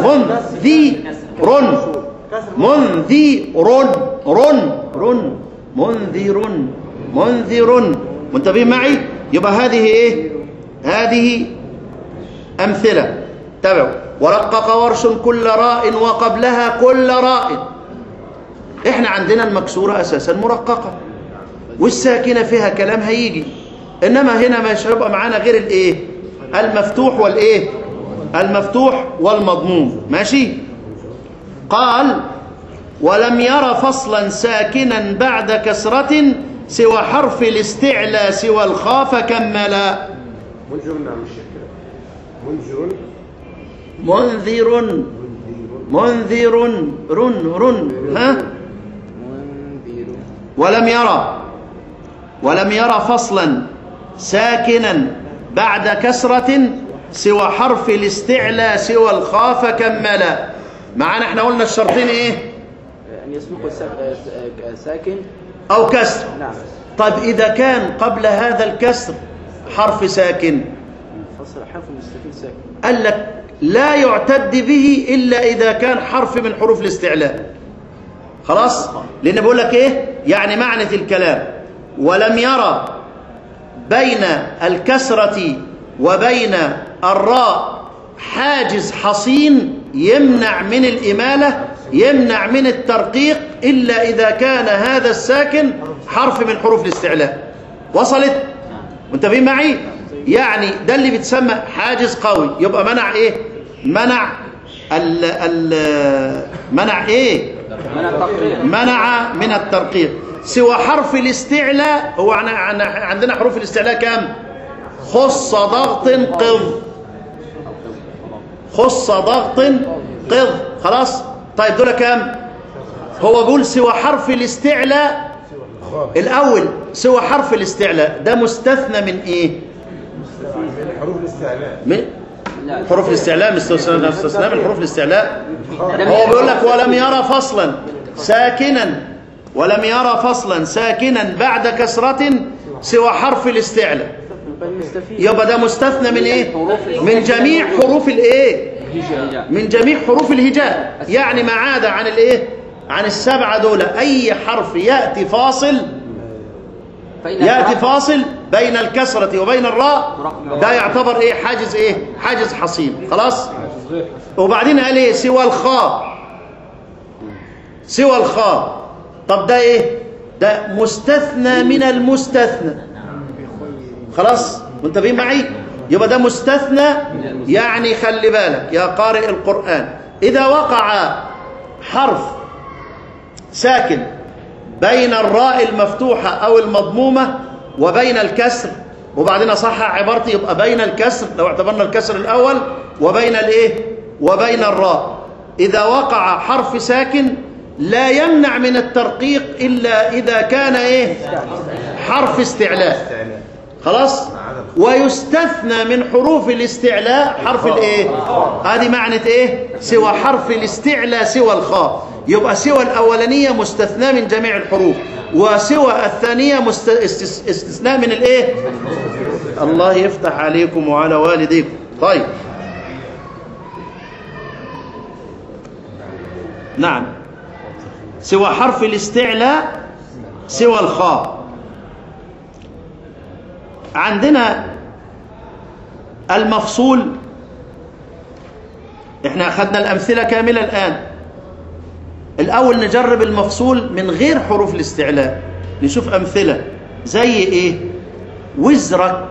منذر منذر رن رن منذر منذر منتبهين معي يبقى هذه ايه هذه امثله تابعوا ورقق ورش كل راء وقبلها كل راء احنا عندنا المكسوره اساسا مرققه والساكنه فيها كلام هيجي انما هنا مش هيبقى معانا غير الايه المفتوح والايه المفتوح والمضموم ماشي قال ولم ير فصلا ساكنا بعد كسرة سوى حرف الاستعلى سوى الخاف كملا منذر نعم الشيخ منذر منذر منذر رن رن ها منذر ولم يرى ولم يرى فصلا ساكنا بعد كسرة سوى حرف الاستعلى سوى الخاف كملا معانا احنا قلنا الشرطين ايه أن يسبق السا- آه، ساكن او كسر نعم طيب اذا كان قبل هذا الكسر حرف ساكن فصل حرف مستقيم ساكن قال لك لا يعتد به الا اذا كان حرف من حروف الاستعلاء خلاص لان بقول لك ايه يعني معنى الكلام ولم يرى بين الكسرة وبين الراء حاجز حصين يمنع من الإمالة يمنع من الترقيق إلا إذا كان هذا الساكن حرف من حروف الاستعلاء وصلت منتبهين معي يعني ده اللي بيتسمى حاجز قوي يبقى منع ايه منع ال ال منع ايه من التقرير منع من الترقيق سوى حرف الاستعلاء هو عن- عن- عندنا حروف الاستعلاء كام خص ضغط قض خص ضغط قض خلاص طيب دول كام هو بيقول سوى حرف الاستعلاء الاول سوى حرف الاستعلاء ده مستثنى من ايه حروف الاستعلاء من لا حروف الاستعلاء مستثنى مستثنى من حروف الاستعلاء هو بيقول لك ولم يرى فصلا ساكنا ولم يرى فصلا ساكنا بعد كسرة سوى حرف الاستعلاء يبقى المستفيد يبقى ده مستثنى من ايه من جميع حروف الايه هجاء من جميع حروف الهجاء يعني ما عدا عن الايه عن السبعه دول اي حرف ياتي فاصل فإن ياتي فاصل بين الكسره وبين الراء ده يعتبر ايه حاجز ايه حاجز حصين خلاص وبعدين قال ايه سوى الخاء سوى الخاء طب ده ايه ده مستثنى من المستثنى خلاص منتبهين معي يبقى ده مستثنى يعني خلي بالك يا قارئ القرآن إذا وقع حرف ساكن بين الراء المفتوحة أو المضمومة وبين الكسر وبعدين أصحح عبارتي يبقى بين الكسر لو اعتبرنا الكسر الأول وبين الإيه وبين الراء إذا وقع حرف ساكن لا يمنع من الترقيق إلا إذا كان إيه حرف استعلاء خلاص ويستثنى من حروف الاستعلاء حرف الايه هذه معنى ايه سوى حرف الاستعلاء سوى الخاء يبقى سوى الاولانيه مستثنى من جميع الحروف وسوى الثانيه مست... استس- استثناء من الايه الله يفتح عليكم وعلى والديكم طيب نعم سوى حرف الاستعلاء سوى الخاء عندنا المفصول احنا اخذنا الامثله كامله الان الاول نجرب المفصول من غير حروف الاستعلاء نشوف امثله زي ايه وزرك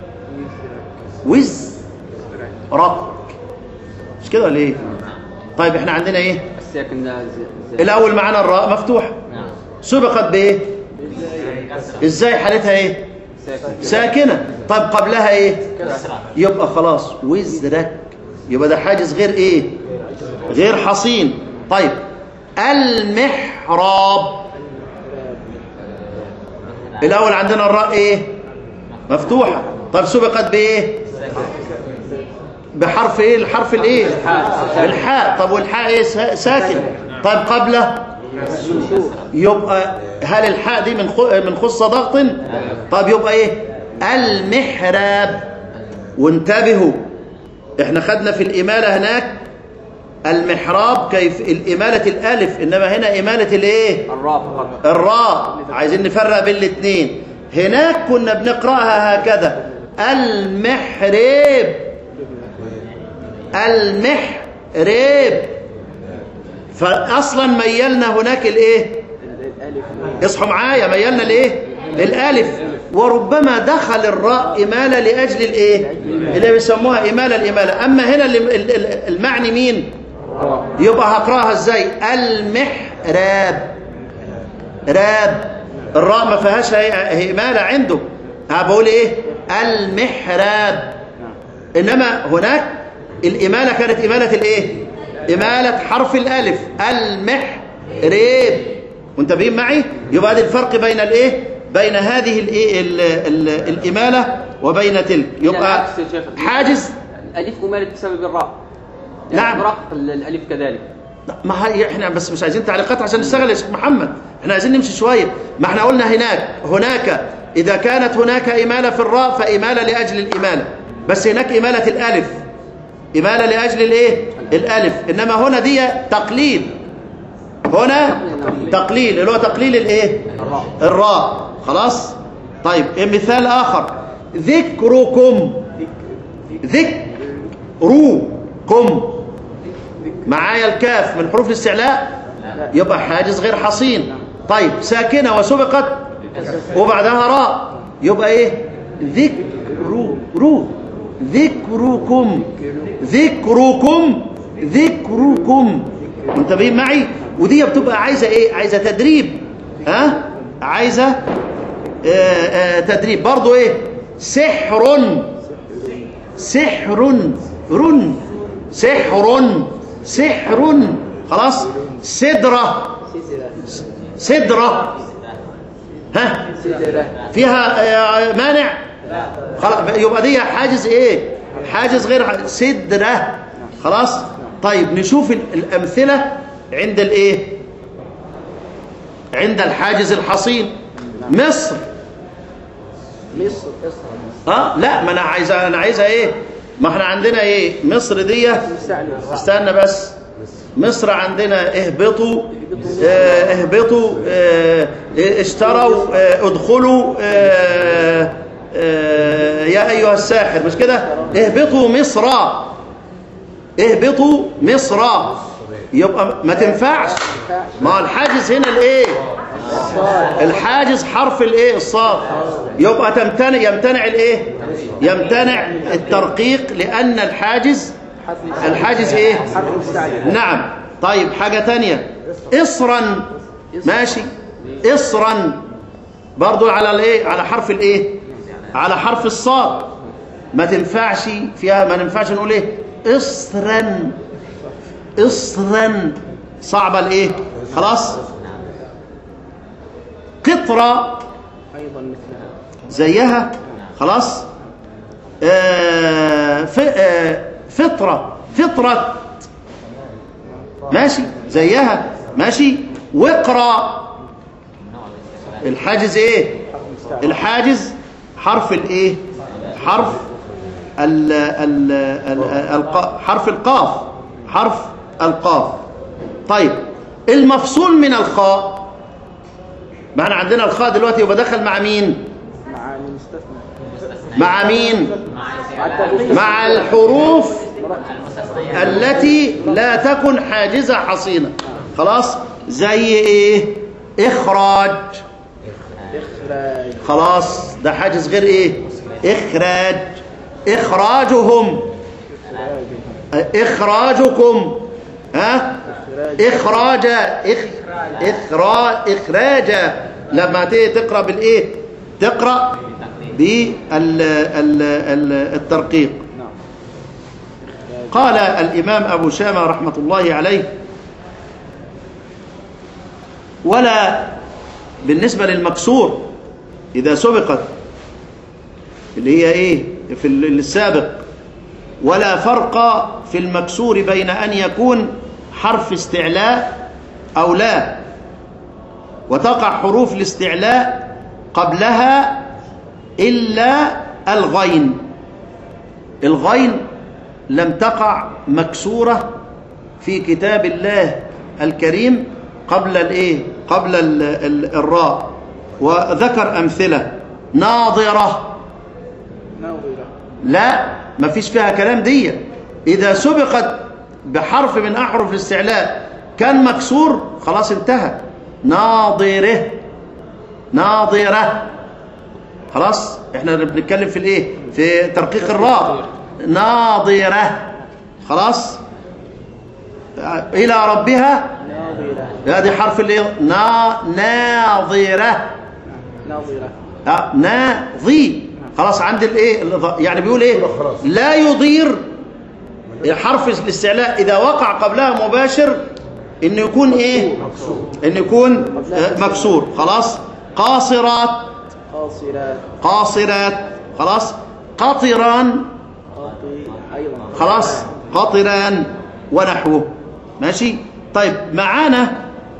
وزرك مش كده ولا ايه طيب احنا عندنا ايه الساكن ده زي- زي- الاول معانا الراء مفتوح نعم سبقت بايه ازاي حالتها ايه ساكنه طيب قبلها ايه يبقى خلاص وزرك يبقى ده حاجز غير ايه غير حصين طيب المحراب الاول عندنا الراء ايه مفتوحه طيب سبقت بايه بحرف ايه الحرف الايه الحاء طب والحاء ايه سا- ساكن طيب قبله يبقى هل الحاء دي من خ- من خص ضغط طب يبقى ايه المحراب وانتبهوا احنا خدنا في الإمالة هناك المحراب كيف الإمالة الألف إنما هنا إمالة الإيه الراء فقط الراء عايزين نفرق بين الاثنين هناك كنا بنقرأها هكذا المحراب المحراب فأصلا ميلنا هناك الإيه الألف اصحوا معايا ميلنا الايه الالف وربما دخل الراء اماله لاجل الايه اللي بيسموها اماله الاماله اما هنا اللي- ال- ال- المعني مين يبقى هقراها ازاي المحراب راب الراء ما فيهاش هي- هي اماله عنده ها بقول ايه المحراب انما هناك الاماله كانت اماله الايه اماله حرف الالف المحراب منتبهين معي يبقى ده الفرق بين الايه بين هذه الايه ال- ال- الاماله وبين تلك يبقى العكس يا شيخ. حاجز الألف أمالت بسبب الراء نعم. مرقق الألف كذلك ما هي احنا بس مش عايزين تعليقات عشان نشتغل يا شيخ محمد احنا عايزين نمشي شويه ما احنا قلنا هناك هناك اذا كانت هناك اماله في الراء فاماله لاجل الاماله بس هناك اماله الالف اماله لاجل الايه الالف انما هنا دي تقليل هنا تقليل اللي هو تقليل الايه الراء الراء خلاص طيب مثال اخر ذكركم ذكركم معايا الكاف من حروف الاستعلاء يبقى حاجز غير حصين طيب ساكنة وسبقت وبعدها راء يبقى ايه ذكر رو ذكركم ذكركم ذكركم منتبهين معي ودي بتبقى عايزة ايه عايزة تدريب ها عايزة آه آه تدريب برضو ايه سحر سحر رن سحر سحر خلاص سدرة سدرة ها سدرة فيها آه، مانع خلاص يبقى دي حاجز ايه حاجز غير ح- سدرة خلاص طيب نشوف ال- الأمثلة عند الايه عند الحاجز الحصين مصر مصر ها لا ما انا عايزه انا عايزها ايه ما احنا عندنا ايه مصر دي مستعلم استنى بس مصر عندنا اهبطوا اه اهبطوا اه اشتروا اه ادخلوا اه اه يا ايها الساحر مش كده اهبطوا مصر اهبطوا مصر يبقى ما تنفعش ما هو الحاجز هنا الايه الحاجز حرف الايه الصاد يبقى تمتنع يمتنع الايه يمتنع الترقيق لان الحاجز الحاجز ايه حرف مستعلم نعم طيب حاجة تانية إصرا ماشي إصرا برضو على الايه على حرف الايه على حرف الصاد ما تنفعش فيها ما ننفعش نقول ايه إصرا إصرا صعبة الايه خلاص قطرة أيضا مثلها زيها خلاص آه ف- آه فطرة فطرة ماشي زيها ماشي واقرأ الحاجز ايه الحاجز حرف الايه حرف ال ال ال الق- حرف القاف حرف القاف طيب المفصول من الخاء ما احنا عندنا الخاء دلوقتي يبقى دخل مع مين مع المستثنى مع مين مع التغيير مع الحروف التي لا تكن حاجزة حصينة خلاص زي ايه اخراج إخراج خلاص ده حاجز غير ايه اخراج اخراجهم اخراجكم ها إخراجا إخ إخراج إخراجا لما تيجي تقرأ بالإيه تقرأ بالترقيق قال الإمام أبو شامة رحمة الله عليه ولا بالنسبة للمكسور إذا سبقت اللي هي إيه في السابق ولا فرق في المكسور بين أن يكون حرف استعلاء أو لا وتقع حروف الاستعلاء قبلها إلا الغين الغين لم تقع مكسورة في كتاب الله الكريم قبل الايه قبل ال ال الراء وذكر امثله ناظره ناظرة لا ما فيش فيها كلام دي اذا سبقت بحرف من احرف الاستعلاء كان مكسور خلاص انتهى ناظره ناظره خلاص احنا بنتكلم في الايه في ترقيق الراء ناظره خلاص الى ربها ناظرة هذه حرف الايه نا ناظره ناظرة آه، ناظي خلاص عند الايه الإضاءة. يعني بيقول ايه خلاص. لا يضير حرف الاستعلاء اذا وقع قبلها مباشر انه يكون ايه انه يكون آه، مكسور خلاص قاصرات قاصرات قاصرات خلاص قطران قاطي أيضا خلاص قطران ونحوه ماشي طيب معانا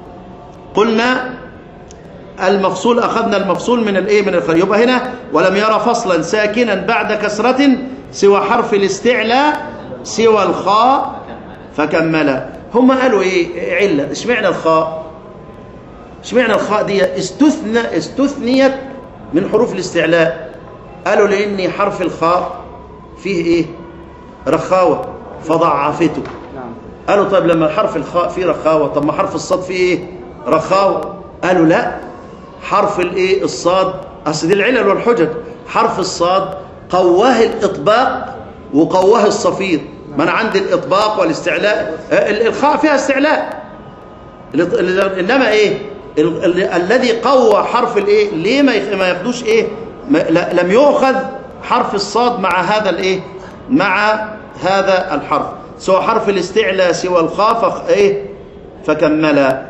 قلنا المفصول أخذنا المفصول من الإيه من الخير يبقى هنا ولم يرى فصلا ساكنا بعد كسرة سوى حرف الاستعلاء سوى الخاء فكمل هم قالوا إيه علة اشمعنى الخاء اشمعنى الخاء دي استثنى استثنيت من حروف الاستعلاء قالوا لأن حرف الخاء فيه إيه رخاوة فضعفته نعم قالوا طيب لما حرف الخاء فيه رخاوة طب ما حرف الصاد فيه ايه رخاوة قالوا لا حرف الايه الصاد اصل دي العلل والحجج حرف الصاد قواه الاطباق وقواه الصفير ما انا عندي الاطباق والاستعلاء آه، ال- الخاء فيها استعلاء الإط- ال- انما ايه ال- ال- الذي قوى حرف الايه ليه ما يخ- ما ياخدوش ايه ما لا- لم يؤخذ حرف الصاد مع هذا الايه مع هذا الحرف سوى حرف الاستعلاء سوى الخاء فخ- ايه فكمل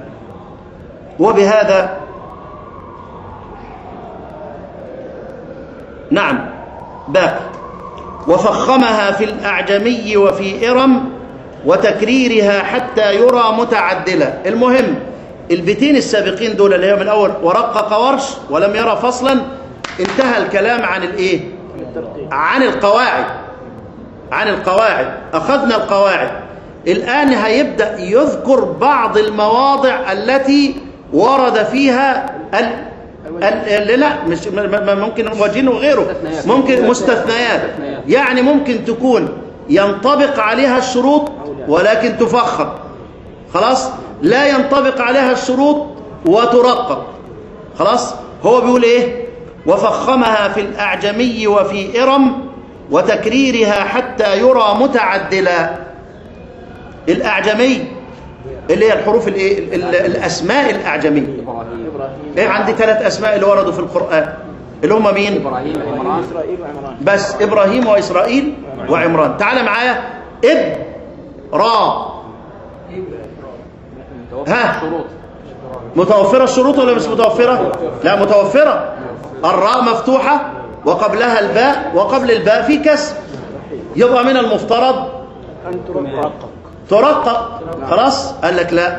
وبهذا نعم باقي وفخمها في الأعجمي وفي إرم وتكريرها حتى يرى متعدلة المهم البيتين السابقين دول اللي هي من الأول ورقق ورش ولم يرى فصلا انتهى الكلام عن الإيه الترقيق عن القواعد عن القواعد أخذنا القواعد الآن هيبدأ يذكر بعض المواضع التي ورد فيها ال... ال... لا مش م- م- ممكن وجين وغيره مستثنيات. ممكن مستثنيات مستثنيات. يعني ممكن تكون ينطبق عليها الشروط ولكن تفخم خلاص لا ينطبق عليها الشروط وترقق خلاص هو بيقول ايه وفخمها في الأعجمي وفي إرم وتكريرها حتى يرى متعدلا الأعجمي اللي هي الحروف الايه ال- ال- الأسماء الأعجمية إبراهيم إبراهيم ايه عندي ثلاث أسماء اللي وردوا في القرآن اللي هم مين إبراهيم إبراهيم عمران إسرائيل وعمران بس إبراهيم وإسرائيل وعمران تعال معايا إب را توفر ها. الشروط متوفرة الشروط ولا مش متوفرة لا متوفرة الراء مفتوحة وقبلها الباء وقبل الباء في كسر يبقى من المفترض أن ترقق ترقق خلاص قال لك لا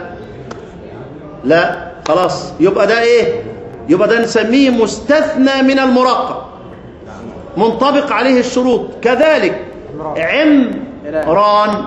لا خلاص يبقى ده ايه يبقى ده نسميه مستثنى من المرقق منطبق عليه الشروط كذلك عمران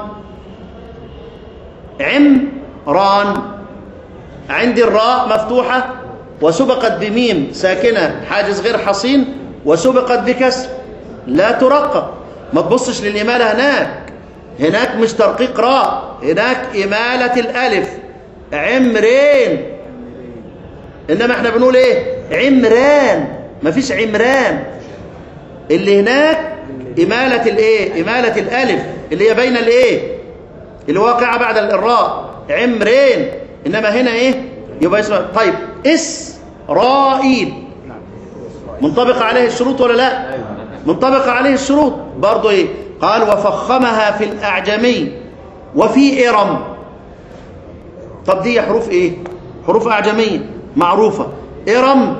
عمران عندي الراء مفتوحة وسبقت بميم ساكنة حاجز غير حصين وسبقت بكسر لا ترقق ما تبصش للإمالة هناك هناك مش ترقيق راء هناك إمالة الألف عمرين إنما احنا بنقول ايه عمران مفيش عمران اللي هناك إمالة الايه إمالة الألف اللي هي بين الايه اللي واقعة بعد الراء عمرين انما هنا ايه يبقى اسمه طيب اسرائيل منطبق عليه الشروط ولا لا منطبق عليه الشروط برضه ايه قال وفخمها في الاعجمي وفي ارم طب دي حروف ايه حروف اعجميه معروفه ارم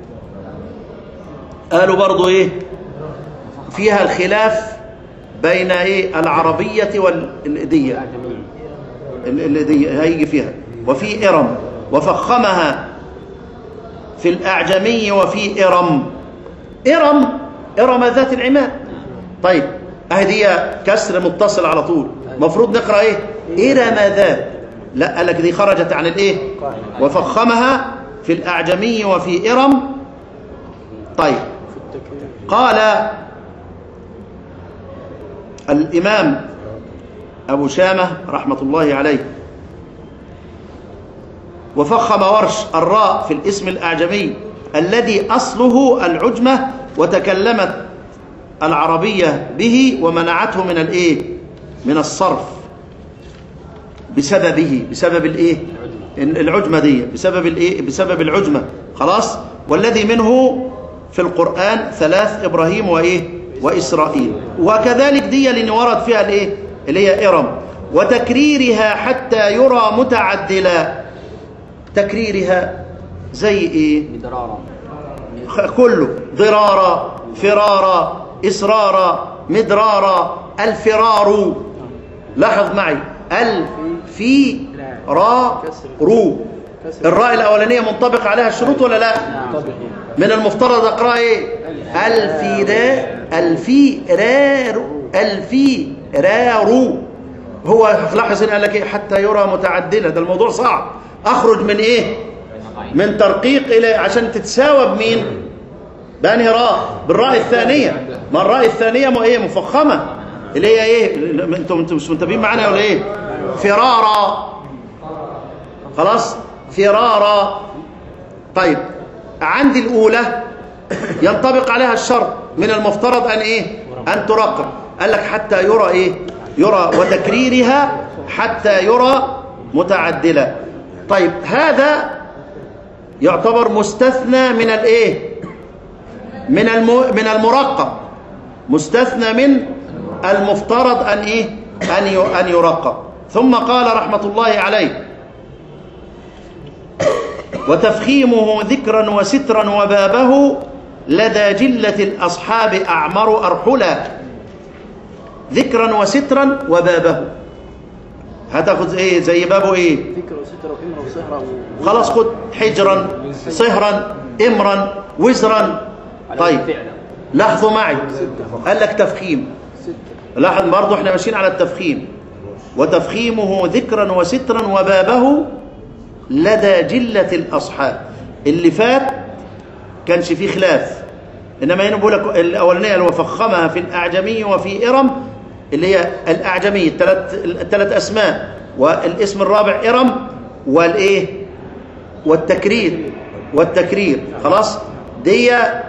قالوا برضه ايه فيها الخلاف بين ايه العربيه والديه الديه هيجي فيها وفي ارم وفخمها في الاعجمي وفي ارم ارم ارم ذات العماد طيب اهي دي كسر متصل على طول المفروض نقرا ايه ارم ذات لا قال لك دي خرجت عن الايه وفخمها في الاعجمي وفي ارم طيب قال الامام ابو شامه رحمه الله عليه وفخم ورش الراء في الاسم الأعجمي الذي أصله العجمة وتكلمت العربية به ومنعته من الإيه؟ من الصرف بسببه بسبب الإيه؟ العجمة دي بسبب الإيه؟ بسبب العجمة خلاص والذي منه في القرآن ثلاث إبراهيم وإيه؟ وإسرائيل وكذلك دي اللي ورد فيها الإيه؟ اللي هي إرم وتكريرها حتى يرى متعدلا تكريرها زي ايه مدرارا كله ضرارا فرارا إصرارا مدرارا الفرار لاحظ معي الفيرار الراء الأولانية منطبق عليها الشروط ولا لا من المفترض أقرأ إيه الفيرار الفيرار الفيرار هو لاحظ إن قال لك إيه حتى يرى متعدلا ده الموضوع صعب أخرج من إيه من ترقيق إلى عشان تتساوى بمين بأنهي راء بالراء الثانية ما الراء الثانية ما إيه مفخمة اللي هي إيه أنتم أنتم مش منتبهين معانا ولا إيه فرارا خلاص فرارا طيب عندي الأولى ينطبق عليها الشرط من المفترض أن إيه أن ترقق قال لك حتى يرى إيه يرى وتكريرها حتى يرى متعدلة طيب هذا يعتبر مستثنى من الايه من الم... من المرقب مستثنى من المفترض ان ايه ان ي... ان يرقب ثم قال رحمه الله عليه وتفخيمه ذكرا وسترا وبابه لدى جلة الأصحاب أعمر أرحلا ذكرا وسترا وبابه هتاخد ايه زي بابه ايه ذكر وستر وإمر وصهر و- خلاص خد حجرا صهرا امرا وزرا طيب لاحظوا معي قال لك تفخيم لاحظ برضه احنا ماشيين على التفخيم وتفخيمه ذكرا وسترا وبابه لدى جلة الأصحاب اللي فات كانش فيه خلاف إنما هنا بقول لك الأولانية اللي هو فخمها في الأعجمي وفي إرم اللي هي الأعجمي الثلاث الثلاث أسماء والاسم الرابع إرم والإيه والتكرير والتكرير خلاص دي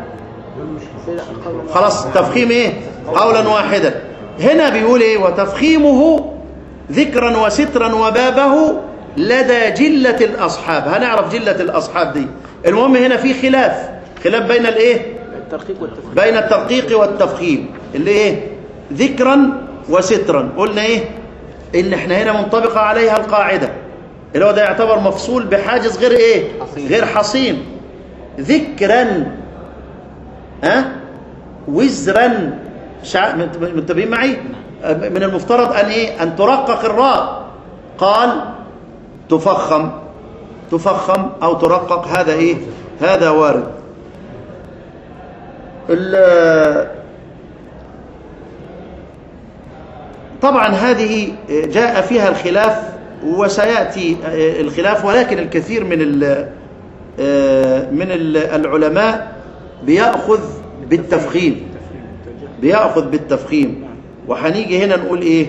خلاص تفخيم ايه قولا واحدا هنا بيقول ايه وتفخيمه ذكرا وسترا وبابه لدى جلة الأصحاب هنعرف جلة الأصحاب دي المهم هنا في خلاف خلاف بين الايه الترقيق والتفخيم بين الترقيق والتفخيم اللي ايه ذكرا وسترا قلنا ايه ان احنا هنا منطبقة عليها القاعدة اللي هو ده يعتبر مفصول بحاجز غير ايه حصين. غير حصين ذكرا ها وزرا شع... منتبهين معي من المفترض ان ايه ان ترقق الراء قال تفخم تفخم او ترقق هذا ايه هذا وارد ال- طبعا هذه جاء فيها الخلاف وسياتي الخلاف ولكن الكثير من ال- من ال- العلماء بياخذ بالتفخيم بياخذ بالتفخيم وهنيجي هنا نقول ايه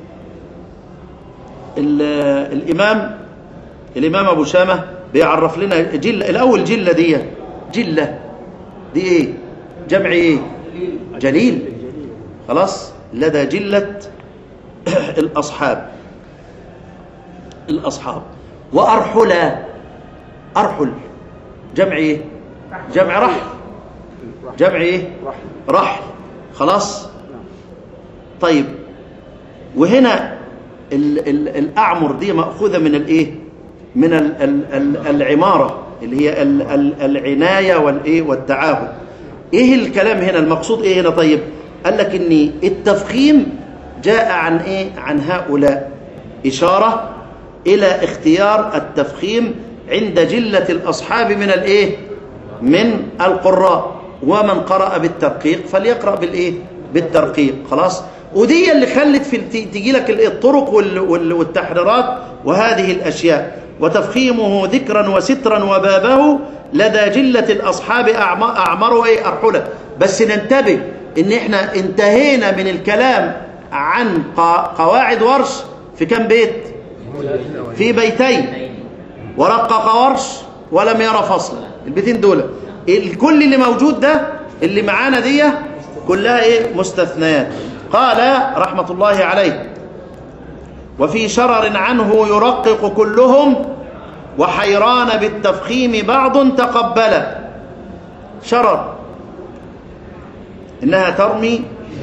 ال- الامام الامام ابو شامه بيعرف لنا جله الاول جله دي جله دي ايه جمع ايه جليل خلاص لدى جلة الأصحاب الأصحاب وأرحلا أرحل جمع إيه جمع رحل جمع إيه رحل خلاص طيب وهنا ال ال الأعمر دي مأخوذة من الإيه من ال ال ال العمارة اللي هي ال ال العناية والإيه والتعاهد إيه الكلام هنا المقصود إيه هنا طيب قال لك إن التفخيم جاء عن إيه عن هؤلاء إشارة إلى اختيار التفخيم عند جلة الأصحاب من الإيه من القراء ومن قرأ بالترقيق فليقرأ بالإيه بالترقيق خلاص ودي اللي خلت في تجي لك الطرق وال- وال- والتحريرات وهذه الأشياء وتفخيمه ذكرا وسترا وبابه لدى جلة الأصحاب أعم- أعمره إيه أرحلة بس ننتبه إن إحنا انتهينا من الكلام عن قا- قواعد ورش في كم بيت في بيتين ورقق ورش ولم يرى فصلا البيتين دول الكل اللي موجود ده اللي معانا دي كلها ايه مستثنيات قال رحمة الله عليه وفي شرر عنه يرقق كلهم وحيران بالتفخيم بعض تقبل شرر إنها ترمي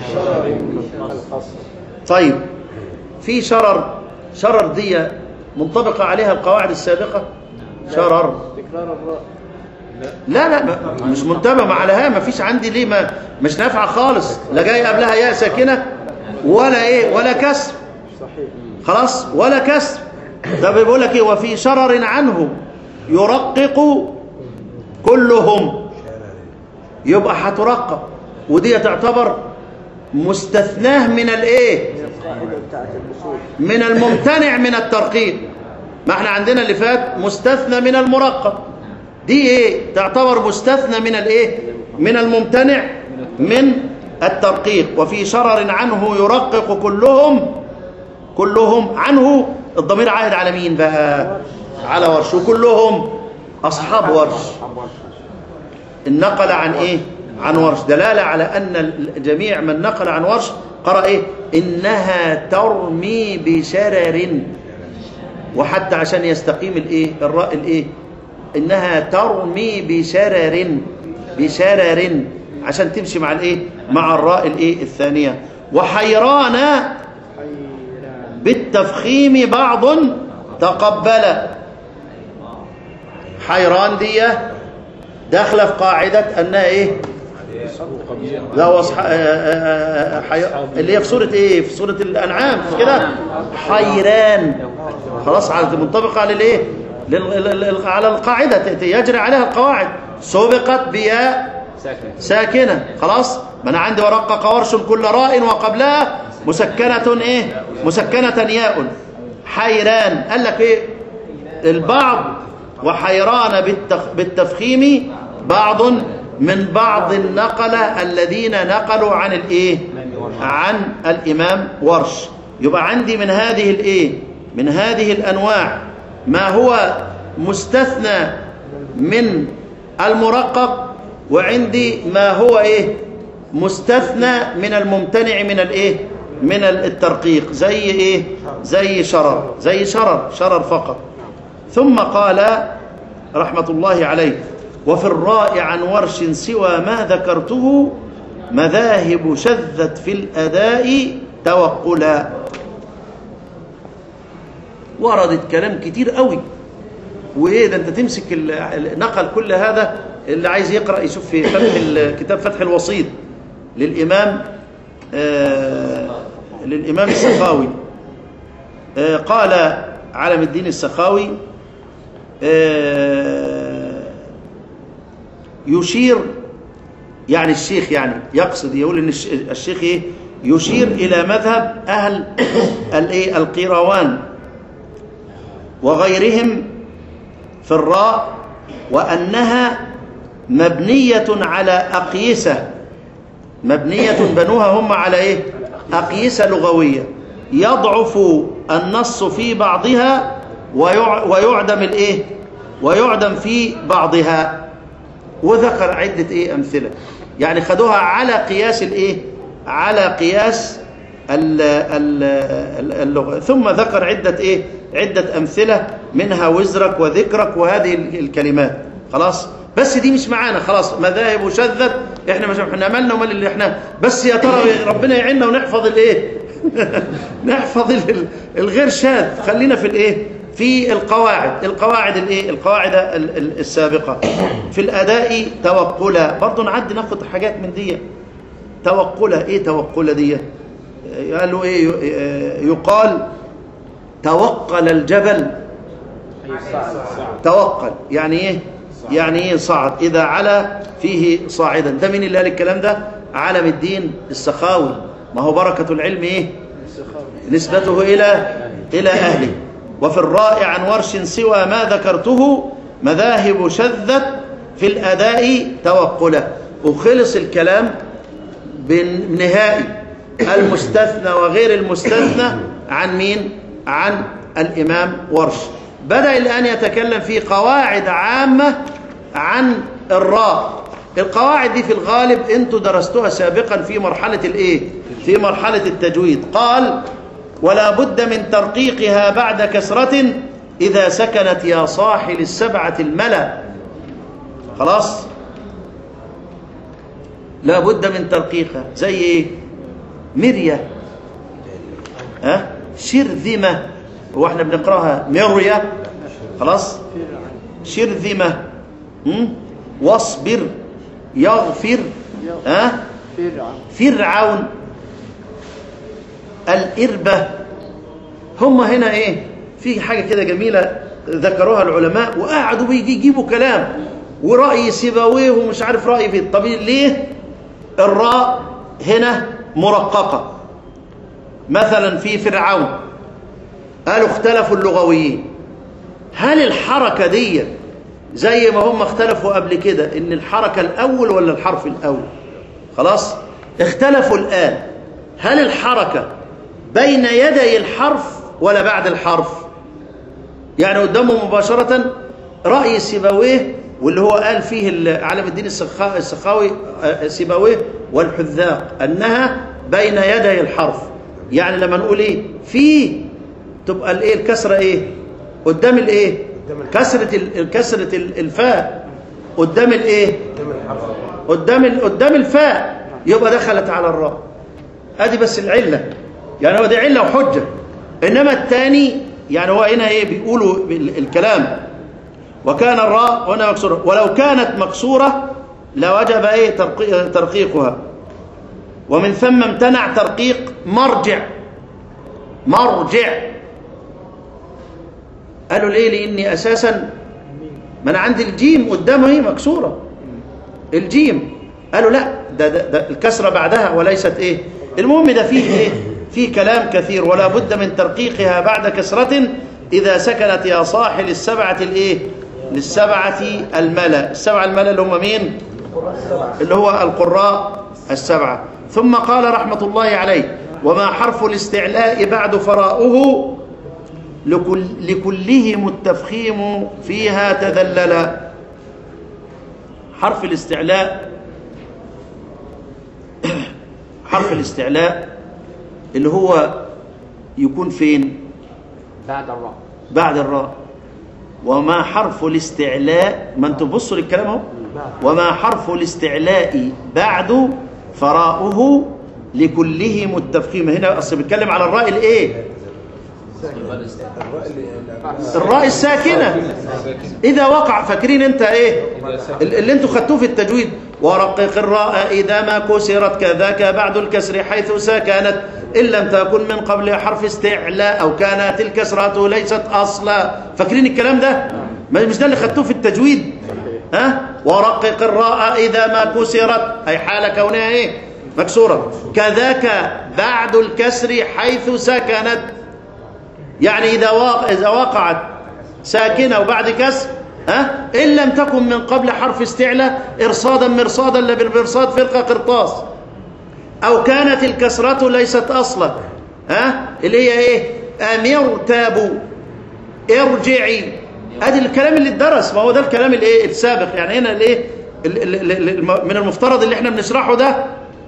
طيب في شرر شرر دي منطبقة عليها القواعد السابقة شرر تكرار الراء لا لا ما- مش منتبه عليها ما فيش عندي ليه ما مش نافعة خالص لا جاي قبلها ياء ساكنة ولا ايه ولا كسر صحيح خلاص ولا كسر ده بيقول لك ايه وفي شرر عنه يرقق كلهم يبقى هترقق ودي تعتبر مستثناه من الايه القاعدة بتاعت الأصول من الممتنع من الترقيق ما احنا عندنا اللي فات مستثنى من المرقق دي ايه تعتبر مستثنى من الايه من الممتنع من الترقيق وفي شرر عنه يرقق كلهم كلهم عنه الضمير عائد على مين بقى على ورش وكلهم اصحاب ورش النقل عن ايه عن ورش دلالة على ان جميع من نقل عن ورش قرأ ايه انها ترمي بشرر وحتى عشان يستقيم الايه الراء الايه انها ترمي بشرر بشرر عشان تمشي مع الايه مع الراء الايه الثانيه وحيران بالتفخيم بعض تقبل حيران دي داخله في قاعده انها ايه لا وصح... آه، آه، آه، حي... اللي هي في سوره ايه في سوره الانعام مش كده حيران خلاص على منطبقه على الايه لل... لل- لل- على القاعده ت- يجري عليها القواعد سبقت بياء ساكن ساكنة خلاص ما أنا عندي ورقق ورش كل راء وقبلها مسكنة إيه مسكنة ياء حيران قال لك إيه البعض وحيران بالتخ بالتفخيم بعض من بعض النقلة الذين نقلوا عن الإيه عن الإمام ورش يبقى عندي من هذه الإيه من هذه الأنواع ما هو مستثنى من المرقق وعندي ما هو ايه مستثنى من الممتنع من الايه من الترقيق زي ايه زي شرر زي شرر شرر فقط ثم قال رحمة الله عليه وفي الراء عن ورش سوى ما ذكرته مذاهب شذت في الأداء توقلا وردت كلام كتير قوي وايه ده انت تمسك ال- ال- نقل كل هذا اللي عايز يقرا يشوف في فتح ال- كتاب فتح الوسيط للامام آه للامام السخاوي آه قال علم الدين السخاوي آه يشير يعني الشيخ يعني يقصد يقول ان الش- الشيخ ايه يشير الى مذهب اهل الايه القيروان وغيرهم في الراء وأنها مبنية على أقيسة مبنية بنوها هم على إيه أقيسة لغوية يضعف النص في بعضها ويع- ويعدم الإيه ويعدم في بعضها وذكر عدة إيه أمثلة يعني خدوها على قياس الإيه على قياس ال- ال- ال- اللغة ثم ذكر عدة إيه عدة أمثلة منها وزرك وذكرك وهذه ال- الكلمات خلاص بس دي مش معانا خلاص مذاهب وشذت احنا مش احنا مالنا ومال اللي احنا بس يا ترى ربنا يعيننا ونحفظ الايه نحفظ ال- الغير شاذ خلينا في الايه في القواعد القواعد الايه القواعد ال- ال- السابقه في الاداء توقلا برضه نعدي ناخد حاجات من دي توقلا ايه توقلا دي قالوا ايه يقال توقل الجبل توقل يعني ايه يعني ايه صعد اذا علا فيه صاعدا ده مين اللي قال الكلام ده علم الدين السخاوي ما هو بركه العلم ايه نسبته الى الى اهله وفي الراء عن ورش سوى ما ذكرته مذاهب شذت في الاداء توقلا وخلص الكلام بالنهائي المستثنى وغير المستثنى عن مين عن الامام ورش بدا الان يتكلم في قواعد عامه عن الراء القواعد دي في الغالب انتوا درستوها سابقا في مرحله الايه في مرحله التجويد قال ولا بد من ترقيقها بعد كسره اذا سكنت يا صاحل السبعه الملا خلاص لا بد من ترقيقها زي ايه مرية ها شرذمة هو احنا بنقراها مرية خلاص شرذمة م? واصبر يغفر ها فرعون فرعون الإربة هم هنا ايه في حاجة كده جميلة ذكروها العلماء وقعدوا بيجي يجيبوا كلام ورأي سيبويه ومش عارف رأي في طب ليه الراء هنا مرققة مثلا في فرعون قالوا اختلفوا اللغويين هل الحركة دي زي ما هم اختلفوا قبل كده ان الحركة الاول ولا الحرف الاول خلاص اختلفوا الآن هل الحركة بين يدي الحرف ولا بعد الحرف يعني قدامه مباشرة رأي سيبويه واللي هو قال فيه ال- علم الدين السخا- السخاوي آه، سيبويه والحذاق أنها بين يدي الحرف يعني لما نقول ايه في تبقى الايه الكسرة ايه قدام الايه كسرة ال- كسرة ال- الفاء قدام الايه قدام ال- قدام الفاء يبقى دخلت على الراء ادي بس العله يعني هو دي عله وحجه انما الثاني يعني هو هنا ايه بيقولوا ال- الكلام وكان الراء هنا مكسوره ولو كانت مكسوره لوجب ايه ترقي- ترقيقها ومن ثم امتنع ترقيق مرجع مرجع قالوا ليه لاني اساسا ما انا عندي الجيم قدامه هي مكسوره الجيم قالوا لا ده, ده, ده الكسره بعدها وليست ايه المهم ده فيه ايه فيه كلام كثير ولا بد من ترقيقها بعد كسره اذا سكنت يا صاحل السبعه الايه للسبعه الملا السبعه الملا اللي هم مين اللي هو القراء السبعه ثم قال رحمه الله عليه وما حرف الاستعلاء بعد فراؤه لكل لكلهم التفخيم فيها تذللا حرف الاستعلاء حرف الاستعلاء اللي هو يكون فين بعد الراء بعد الراء وما حرف الاستعلاء ما انتم بصوا للكلام اهو وما حرف الاستعلاء بعد فراؤه لكلهم التفخيم هنا اصل بيتكلم على الراء الايه الراء الساكنه اذا وقع فاكرين انت ايه اللي انتوا خدتوه في التجويد ورقق الراء اذا ما كسرت كذاك بعد الكسر حيث سكنت ان لم تكن من قبل حرف استعلاء او كانت الكسره ليست اصلا فاكرين الكلام ده ما مش ده اللي خدتوه في التجويد ها ورقق الراء اذا ما كسرت اي حال كونها ايه مكسوره كذاك بعد الكسر حيث سكنت يعني إذا واقع إذا وقعت ساكنة وبعد كسر ها إن لم تكن من قبل حرف استعلاء إرصادا مرصادا لبالمرصاد فرقة قرطاس أو كانت الكسرة ليست أصلا ها اللي هي إيه أمر تابوا ارجعي ادي الكلام اللي اتدرس ما هو ده الكلام الايه السابق يعني هنا الايه ال- ال- ال- الم- من المفترض اللي احنا بنشرحه ده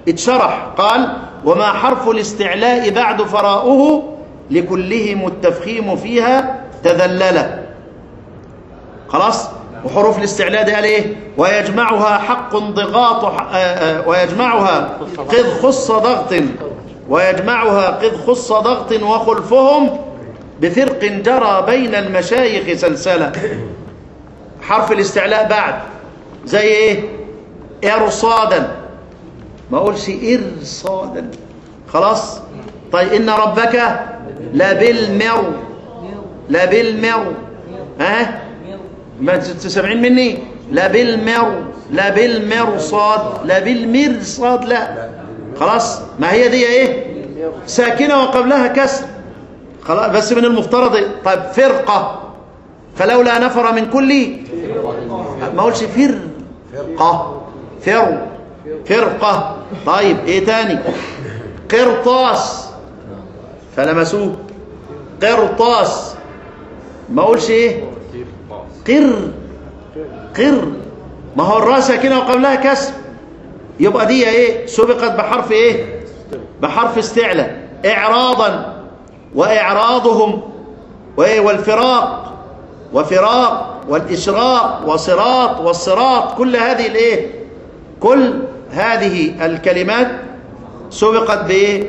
اتشرح قال وما حرف الاستعلاء بعد فراؤه لكلهم التفخيم فيها تذلل خلاص وحروف الاستعلاء دي قال ايه ويجمعها حق ضغاط آه، آه، ويجمعها قذ خص ضغط ويجمعها قذ خص ضغط وخلفهم بفرق جرى بين المشايخ سلسلة حرف الاستعلاء بعد زي ايه ارصادا ما اقولش ارصادا خلاص طيب ان ربك لبالمر لبالمر ها ما انتوا سامعين مني لا بالمر لا بالمرصاد لا بالمرصاد لا خلاص ما هي دي ايه ساكنه وقبلها كسر خلاص بس من المفترض إيه؟ طيب فرقه فلولا نفر من كل ما اقولش فرقه فر فرقه طيب ايه تاني قرطاس فلمسوه قرطاس ما اقولش ايه قر قر ما هو الراء ساكنه وقبلها كسر يبقى دي ايه سبقت بحرف ايه بحرف استعلى اعراضا واعراضهم وايه والفراق وفراق والاشراق وصراط والصراط كل هذه الايه كل هذه الكلمات سبقت بايه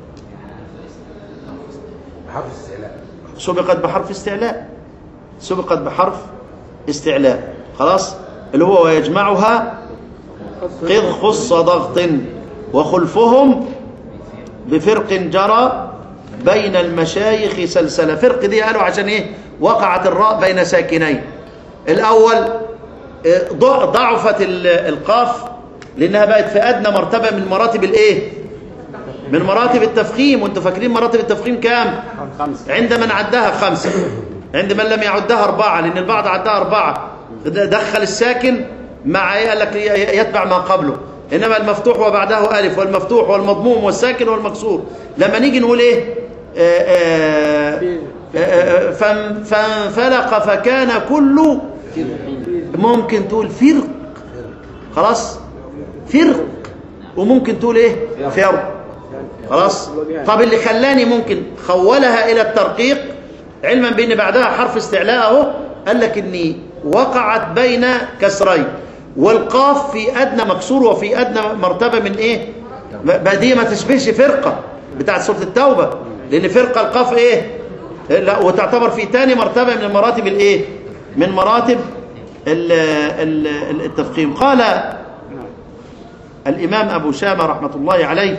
حرف استعلاء سبقت بحرف استعلاء سبقت بحرف استعلاء خلاص اللي هو ويجمعها قذ خص ضغط وخلفهم بفرق جرى بين المشايخ سلسلة فرق دي قالوا عشان ايه وقعت الراء بين ساكنين الاول آه، ضع- ضعفت ال- القاف لانها بقت في ادنى مرتبة من مراتب الايه من مراتب التفخيم وانتوا فاكرين مراتب التفخيم كام خمسة عند من عدها خمسة عند من لم يعدها أربعة لأن البعض عدها أربعة دخل الساكن مع إيه؟ قال لك يتبع ما قبله إنما المفتوح وبعده ألف والمفتوح والمضموم والساكن والمكسور لما نيجي نقول إيه آه، آه، آه، فان- فانفلق فكان كل ممكن تقول فرق خلاص فرق وممكن تقول ايه فرق خلاص طب اللي خلاني ممكن خولها الى الترقيق علما بان بعدها حرف استعلاء اهو قال لك اني وقعت بين كسرين والقاف في ادنى مكسور وفي ادنى مرتبه من ايه ما دي ما تشبهش فرقه بتاعت سوره التوبه لان فرقه القاف ايه لا وتعتبر في تاني مرتبه من مراتب الايه من مراتب ال- ال- التفخيم قال الامام ابو شامه رحمه الله عليه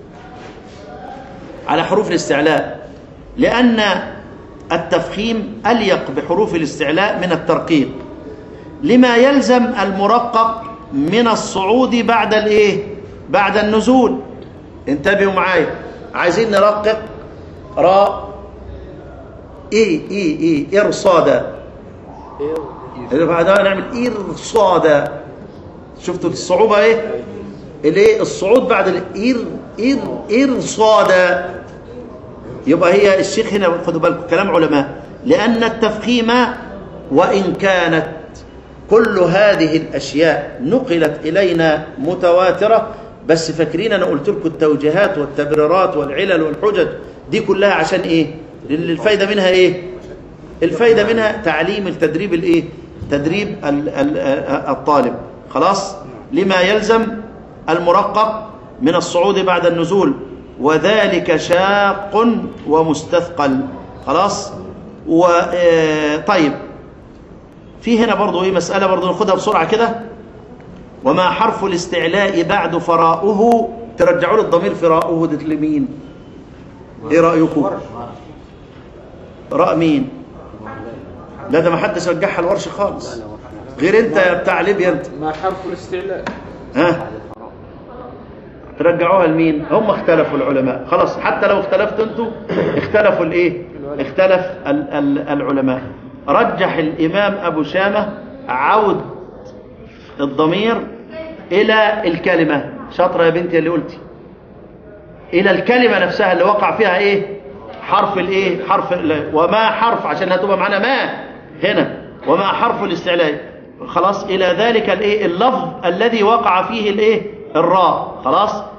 على حروف الاستعلاء لأن التفخيم أليق بحروف الاستعلاء من الترقيق لما يلزم المرقق من الصعود بعد الايه بعد النزول انتبهوا معايا عايزين نرقق راء ايه ايه ايه ارصادا اللي بعدها نعمل ارصادا شفتوا الصعوبة ايه الايه الصعود بعد الإر إر إرصادا يبقى هي الشيخ هنا خدوا بالكم كلام علماء لأن التفخيم وإن كانت كل هذه الأشياء نقلت إلينا متواترة بس فاكرين أنا قلت لكم التوجيهات والتبريرات والعلل والحجج دي كلها عشان إيه لأن الفايدة منها إيه الفايدة منها تعليم التدريب الإيه تدريب ال- ال- الطالب خلاص لما يلزم المرقق من الصعود بعد النزول وذلك شاق ومستثقل خلاص و آه، طيب في هنا برضو ايه مسألة برضو ناخدها بسرعة كده وما حرف الاستعلاء بعد فراؤه ترجعوا لي الضمير فراؤه ده لمين ايه رأيكم راء مين لا ده ما حدش رجعها الورش خالص غير انت يا بتاع ليبيا انت ما حرف الاستعلاء ها ترجعوها لمين هم اختلفوا العلماء خلاص حتى لو اختلفتوا انتوا اختلفوا الايه اختلف ال ال العلماء رجح الامام ابو شامه عود الضمير الى الكلمه شاطره يا بنتي اللي قلتي الى الكلمه نفسها اللي وقع فيها ايه حرف الايه حرف ال- وما حرف عشان هتبقى معانا ما هنا وما حرف الاستعلاء خلاص الى ذلك الايه اللفظ الذي وقع فيه الايه الراء خلاص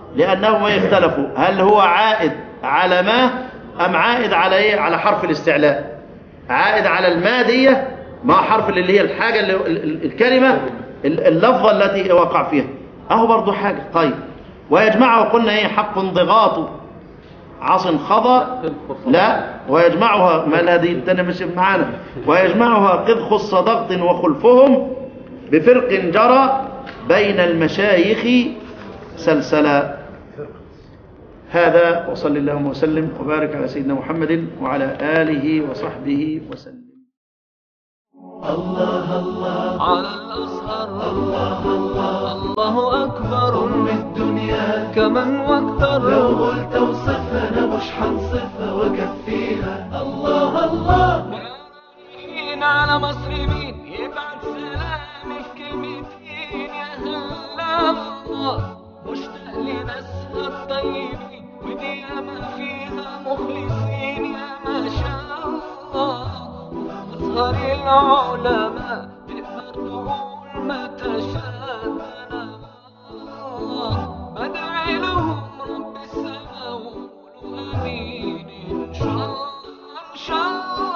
لأنهم اختلفوا هل هو عائد على ما أم عائد على إيه على حرف الاستعلاء عائد على المادية مع حرف اللي هي الحاجة اللي ال- ال- الكلمة ال- اللفظة التي وقع فيها أهو برضو حاجة طيب ويجمعه قلنا إيه حق انضغاط عاص خضى لا ويجمعها ما الذي التاني مش معانا ويجمعها قذ خص ضغط وخلفهم بفرق جرى بين المشايخ سلسلا هذا وصل اللهم وسلم وبارك على سيدنا محمد وعلى آله وصحبه وسلم على الأزهر الله الله الله أكبر من الدنيا كمن واكتر لو قلت وصفها مش حنصفها وكفيها الله الله رايحين على مصر مين يبعت سلامي في كلمتين يا هلا الله مشتاق لناسها الطيبين ودي ياما فيها مخلصين يا ما شاء الله أصغر العلماء تقدر تقول ما تشاء بدعي لهم رب السماء وقولوا آمين إن شاء الله إن شاء الله